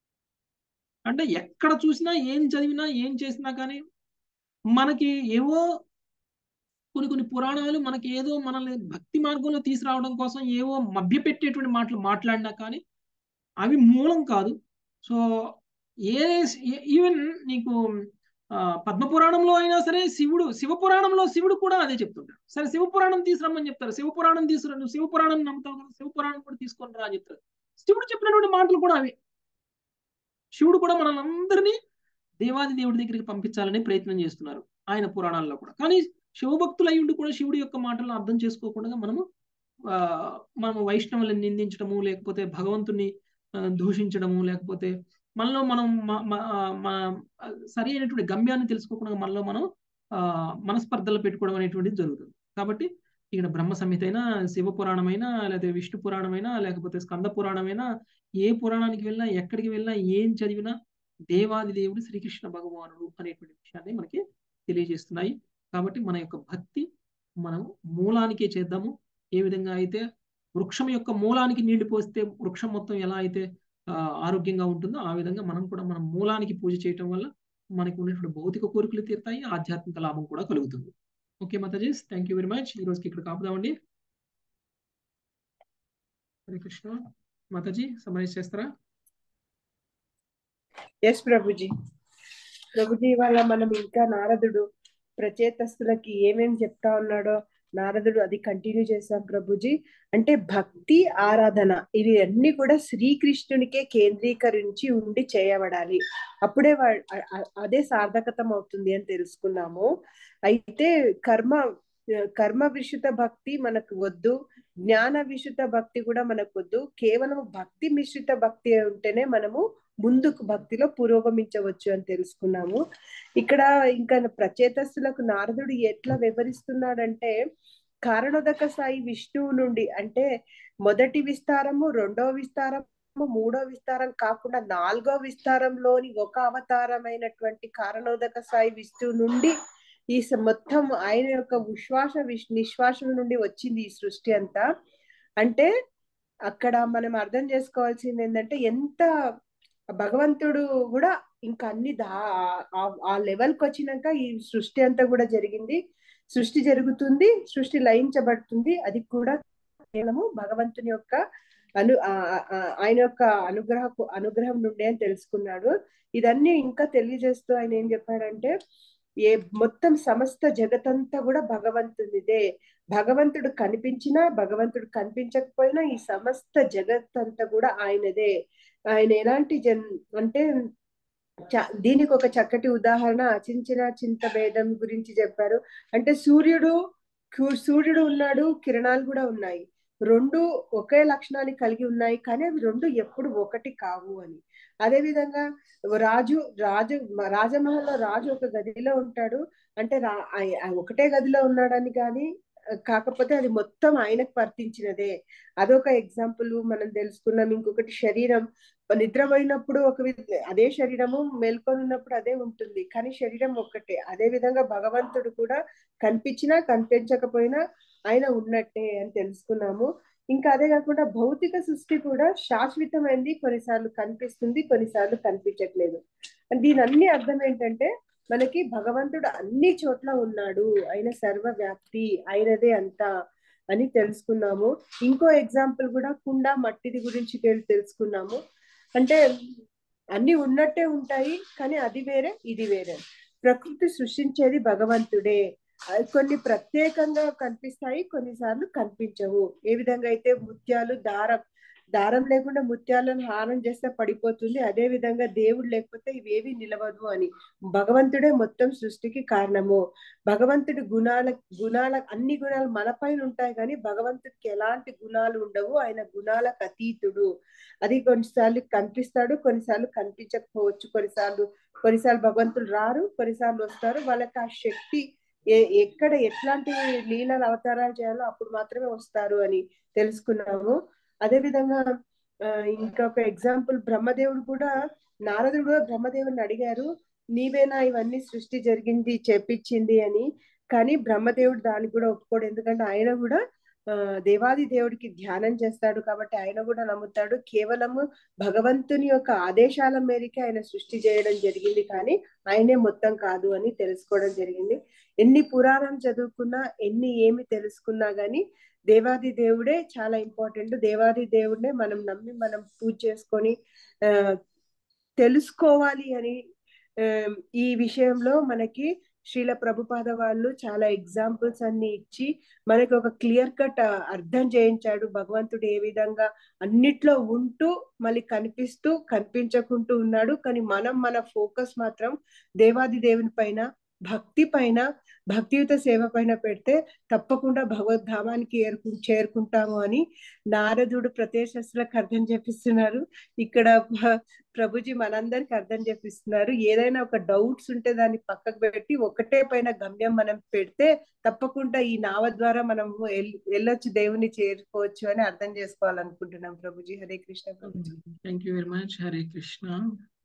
అంటే ఎక్కడ చూసినా ఏం చదివినా ఏం చేసినా కానీ మనకి ఏవో కొన్ని కొన్ని పురాణాలు మనకి ఏదో మనల్ని భక్తి మార్గంలో తీసుకురావడం కోసం ఏవో మభ్యపెట్టేటువంటి మాటలు మాట్లాడినా కానీ అవి మూలం కాదు సో ఏ ఈవెన్ నీకు ఆ, పద్మపురాణంలో అయినా సరే శివుడు శివపురాణంలో శివుడు కూడా అదే చెప్తుంటాడు సరే శివపురాణం తీసుకురమ్మని చెప్తారు శివపురాణం తీసుకురా నువ్వు శివపురాణం నమ్ముతావు కదా శివపురాణం కూడా తీసుకొని రా అని చెప్తారు శివుడు చెప్పినటువంటి మాటలు కూడా అవి శివుడు కూడా మనల్ని అందరినీ దేవాది దేవుడి దగ్గరికి పంపించాలని ప్రయత్నం చేస్తున్నారు ఆయన పురాణాల్లో కూడా కానీ శివభక్తులు అయ్యుండి కూడా శివుడి యొక్క మాటలను అర్థం చేసుకోకుండా మనము ఆ, మనము వైష్ణవులను నిందించడము లేకపోతే భగవంతుని ఆ, దూషించడము లేకపోతే మనలో మనం మ- మ- ఆ, మ- ఆ, సరి అయినటువంటి గమ్యాన్ని తెలుసుకోకుండా మనలో మనం ఆ, మనస్పర్ధలు పెట్టుకోవడం అనేటువంటిది జరుగుతుంది కాబట్టి ఇక్కడ బ్రహ్మ సంహిత అయినా శివ పురాణమైనా లేకపోతే విష్ణు పురాణమైనా లేకపోతే స్కంద పురాణమైనా ఏ పురాణానికి వెళ్ళినా ఎక్కడికి వెళ్ళినా ఏం చదివినా దేవాది దేవుడు శ్రీకృష్ణ భగవానుడు అనేటువంటి విషయాన్ని మనకి తెలియజేస్తున్నాయి కాబట్టి మన యొక్క భక్తి మనం మూలానికే చేద్దాము ఏ విధంగా అయితే వృక్షం యొక్క మూలానికి నీళ్లు పోస్తే వృక్షం మొత్తం ఎలా అయితే ఆ, ఆరోగ్యంగా ఉంటుందో ఆ విధంగా మనం కూడా మన మూలానికి పూజ చేయటం వల్ల మనకి ఉన్నటువంటి భౌతిక కోరికలు తీరుతాయి ఆధ్యాత్మిక లాభం కూడా కలుగుతుంది ఓకే మాతాజీస్ థ్యాంక్ యూ వెరీ మచ్ ఈ రోజుకి ఇక్కడ కాపుదామండి హరే కృష్ణ మాతాజీ సమరైజ్ చేస్తారా ఎస్ ప్రభుజీ ప్రభుజీ ఇవాళ మనం ఇంకా నారదుడు ప్రచేతస్తులకి ఏమేం చెప్తా ఉన్నాడో నారదుడు అది కంటిన్యూ చేస్తాం ప్రభుజీ అంటే భక్తి ఆరాధన ఇవి అన్ని కూడా శ్రీకృష్ణునికే కేంద్రీకరించి ఉండి చేయబడాలి అప్పుడే వా- అ- అ- అదే సార్థకతం అవుతుంది అని తెలుసుకున్నాము అయితే కర్మ కర్మ విషుత భక్తి మనకు వద్దు జ్ఞాన విషుత భక్తి కూడా మనకు వద్దు కేవలం భక్తి మిశ్రిత భక్తి ఉంటేనే మనము ముందుకు భక్తిలో పురోగమించవచ్చు అని తెలుసుకున్నాము ఇక్కడ ఇంకా ప్రచేతస్సులకు నారదుడు ఎట్లా వివరిస్తున్నాడంటే కారణోదక సాయి విష్ణువు నుండి అంటే మొదటి విస్తారము రెండో విస్తారము మూడో విస్తారం కాకుండా నాలుగో విస్తారంలోని ఒక అవతారమైనటువంటి కారణోదక సాయి విష్ణువు నుండి ఈ స- మొత్తం ఆయన యొక్క ఉశ్వాస విశ్- నిశ్వాసం నుండి వచ్చింది ఈ సృష్టి అంతా అంటే అక్కడ మనం అర్థం చేసుకోవాల్సింది ఏంటంటే ఎంత భగవంతుడు కూడా ఇంకా అన్ని దా ఆ- ఆ లెవెల్కి వచ్చినాక ఈ సృష్టి అంతా కూడా జరిగింది సృష్టి జరుగుతుంది సృష్టి లయించబడుతుంది అది కూడా కేవలము భగవంతుని యొక్క అను ఆ- ఆ- ఆ- ఆయన యొక్క అనుగ్రహ అనుగ్రహం నుండి అని తెలుసుకున్నాడు ఇదన్నీ ఇంకా తెలియజేస్తూ ఆయన ఏం చెప్పాడంటే ఏ మొత్తం సమస్త జగతంతా కూడా భగవంతునిదే భగవంతుడు కనిపించినా భగవంతుడు కనిపించకపోయినా ఈ సమస్త జగత్ అంతా కూడా ఆయనదే ఆయన ఎలాంటి జన్ అంటే చ- దీనికి ఒక చక్కటి ఉదాహరణ అచించిన చింత భేదం గురించి చెప్పారు అంటే సూర్యుడు కు- సూర్యుడు ఉన్నాడు కిరణాలు కూడా ఉన్నాయి రెండు ఒకే లక్షణాన్ని కలిగి ఉన్నాయి కానీ అవి రెండు ఎప్పుడు ఒకటి కావు అని అదే విధంగా రాజు రాజు రాజమహల్లో రాజు ఒక గదిలో ఉంటాడు అంటే రా ఆయ- ఆ ఒకటే గదిలో ఉన్నాడని కానీ కాకపోతే అది మొత్తం ఆయనకు వర్తించినదే అదొక ఎగ్జాంపుల్ మనం తెలుసుకున్నాం ఇంకొకటి శరీరం నిద్రపోయినప్పుడు ఒక వి- అదే శరీరము మేల్కొని ఉన్నప్పుడు అదే ఉంటుంది కానీ శరీరం ఒక్కటే అదే విధంగా భగవంతుడు కూడా కనిపించినా కనిపించకపోయినా ఆయన ఉన్నట్టే అని తెలుసుకున్నాము ఇంకా అదే కాకుండా భౌతిక సృష్టి కూడా శాశ్వతమైంది కొన్నిసార్లు కనిపిస్తుంది కొన్నిసార్లు కనిపించట్లేదు దీని అన్ని అర్థం ఏంటంటే మనకి భగవంతుడు అన్ని చోట్ల ఉన్నాడు ఆయన సర్వవ్యాప్తి ఆయనదే అంతా అని తెలుసుకున్నాము ఇంకో ఎగ్జాంపుల్ కూడా కుండ మట్టిది గురించి తెల్- తెలుసుకున్నాము అంటే అన్ని ఉన్నట్టే ఉంటాయి కానీ అది వేరే ఇది వేరే ప్రకృతి సృష్టించేది భగవంతుడే అవి కొన్ని ప్రత్యేకంగా కనిపిస్తాయి కొన్నిసార్లు కనిపించవు ఏ విధంగా అయితే ముత్యాలు దారం దారం లేకుండా ముత్యాలను హారం చేస్తే పడిపోతుంది అదే విధంగా దేవుడు లేకపోతే ఇవేవి నిలవదు అని భగవంతుడే మొత్తం సృష్టికి కారణము భగవంతుడి గుణాల గుణాల అన్ని గుణాలు మన పైన ఉంటాయి కానీ భగవంతుడికి ఎలాంటి గుణాలు ఉండవు ఆయన గుణాలకు అతీతుడు అది కొన్నిసార్లు కనిపిస్తాడు కొన్నిసార్లు కనిపించకపోవచ్చు కొన్నిసార్లు కొన్నిసార్లు భగవంతులు రారు కొన్నిసార్లు వస్తారు వాళ్ళకి ఆ శక్తి ఏ ఎక్కడ ఎట్లాంటి లీలలు అవతారాలు చేయాలో అప్పుడు మాత్రమే వస్తారు అని తెలుసుకున్నాము అదే విధంగా ఆ, ఇంకొక ఎగ్జాంపుల్ బ్రహ్మదేవుడు కూడా నారదుడు కూడా బ్రహ్మదేవుని అడిగారు నీవేనా ఇవన్నీ సృష్టి జరిగింది చేపించింది అని కానీ బ్రహ్మదేవుడు దానికి కూడా ఒప్పుకోడు ఎందుకంటే ఆయన కూడా ఆ దేవాది దేవుడికి ధ్యానం చేస్తాడు కాబట్టి ఆయన కూడా నమ్ముతాడు కేవలము భగవంతుని యొక్క ఆదేశాల మేరకే ఆయన సృష్టి చేయడం జరిగింది కానీ ఆయనే మొత్తం కాదు అని తెలుసుకోవడం జరిగింది ఎన్ని పురాణం చదువుకున్నా ఎన్ని ఏమి తెలుసుకున్నా గానీ దేవాది దేవుడే చాలా ఇంపార్టెంట్ దేవాది దేవుడే మనం నమ్మి మనం పూజ చేసుకొని ఆ తెలుసుకోవాలి అని ఆ, ఈ విషయంలో మనకి శ్రీల ప్రభుపాద వాళ్ళు చాలా ఎగ్జాంపుల్స్ అన్ని ఇచ్చి మనకి ఒక క్లియర్ కట్ అర్థం చేయించాడు భగవంతుడు ఏ విధంగా అన్నిట్లో ఉంటూ మళ్ళీ కనిపిస్తూ కనిపించకుంటూ ఉన్నాడు కానీ మనం మన ఫోకస్ మాత్రం దేవాది దేవుని పైన భక్తి పైన భక్తియుత సేవ పైన పెడితే తప్పకుండా భగవద్ధామానికి ఏర్కు చేరుకుంటాము అని నారదుడు ప్రత్యక్షలకు అర్థం చేపిస్తున్నారు ఇక్కడ భ- ప్రభుజీ మనందరికి అర్థం చేపిస్తున్నారు ఏదైనా ఒక డౌట్స్ ఉంటే దాన్ని పక్కకు పెట్టి ఒకటే పైన గమ్యం మనం పెడితే తప్పకుండా ఈ నావ ద్వారా మనం ఎల్- వెళ్ళొచ్చు దేవుని చేరుకోవచ్చు అని అర్థం చేసుకోవాలనుకుంటున్నాం ప్రభుజీ హరే కృష్ణ ప్రభుజీ thank you very much Hare Krishna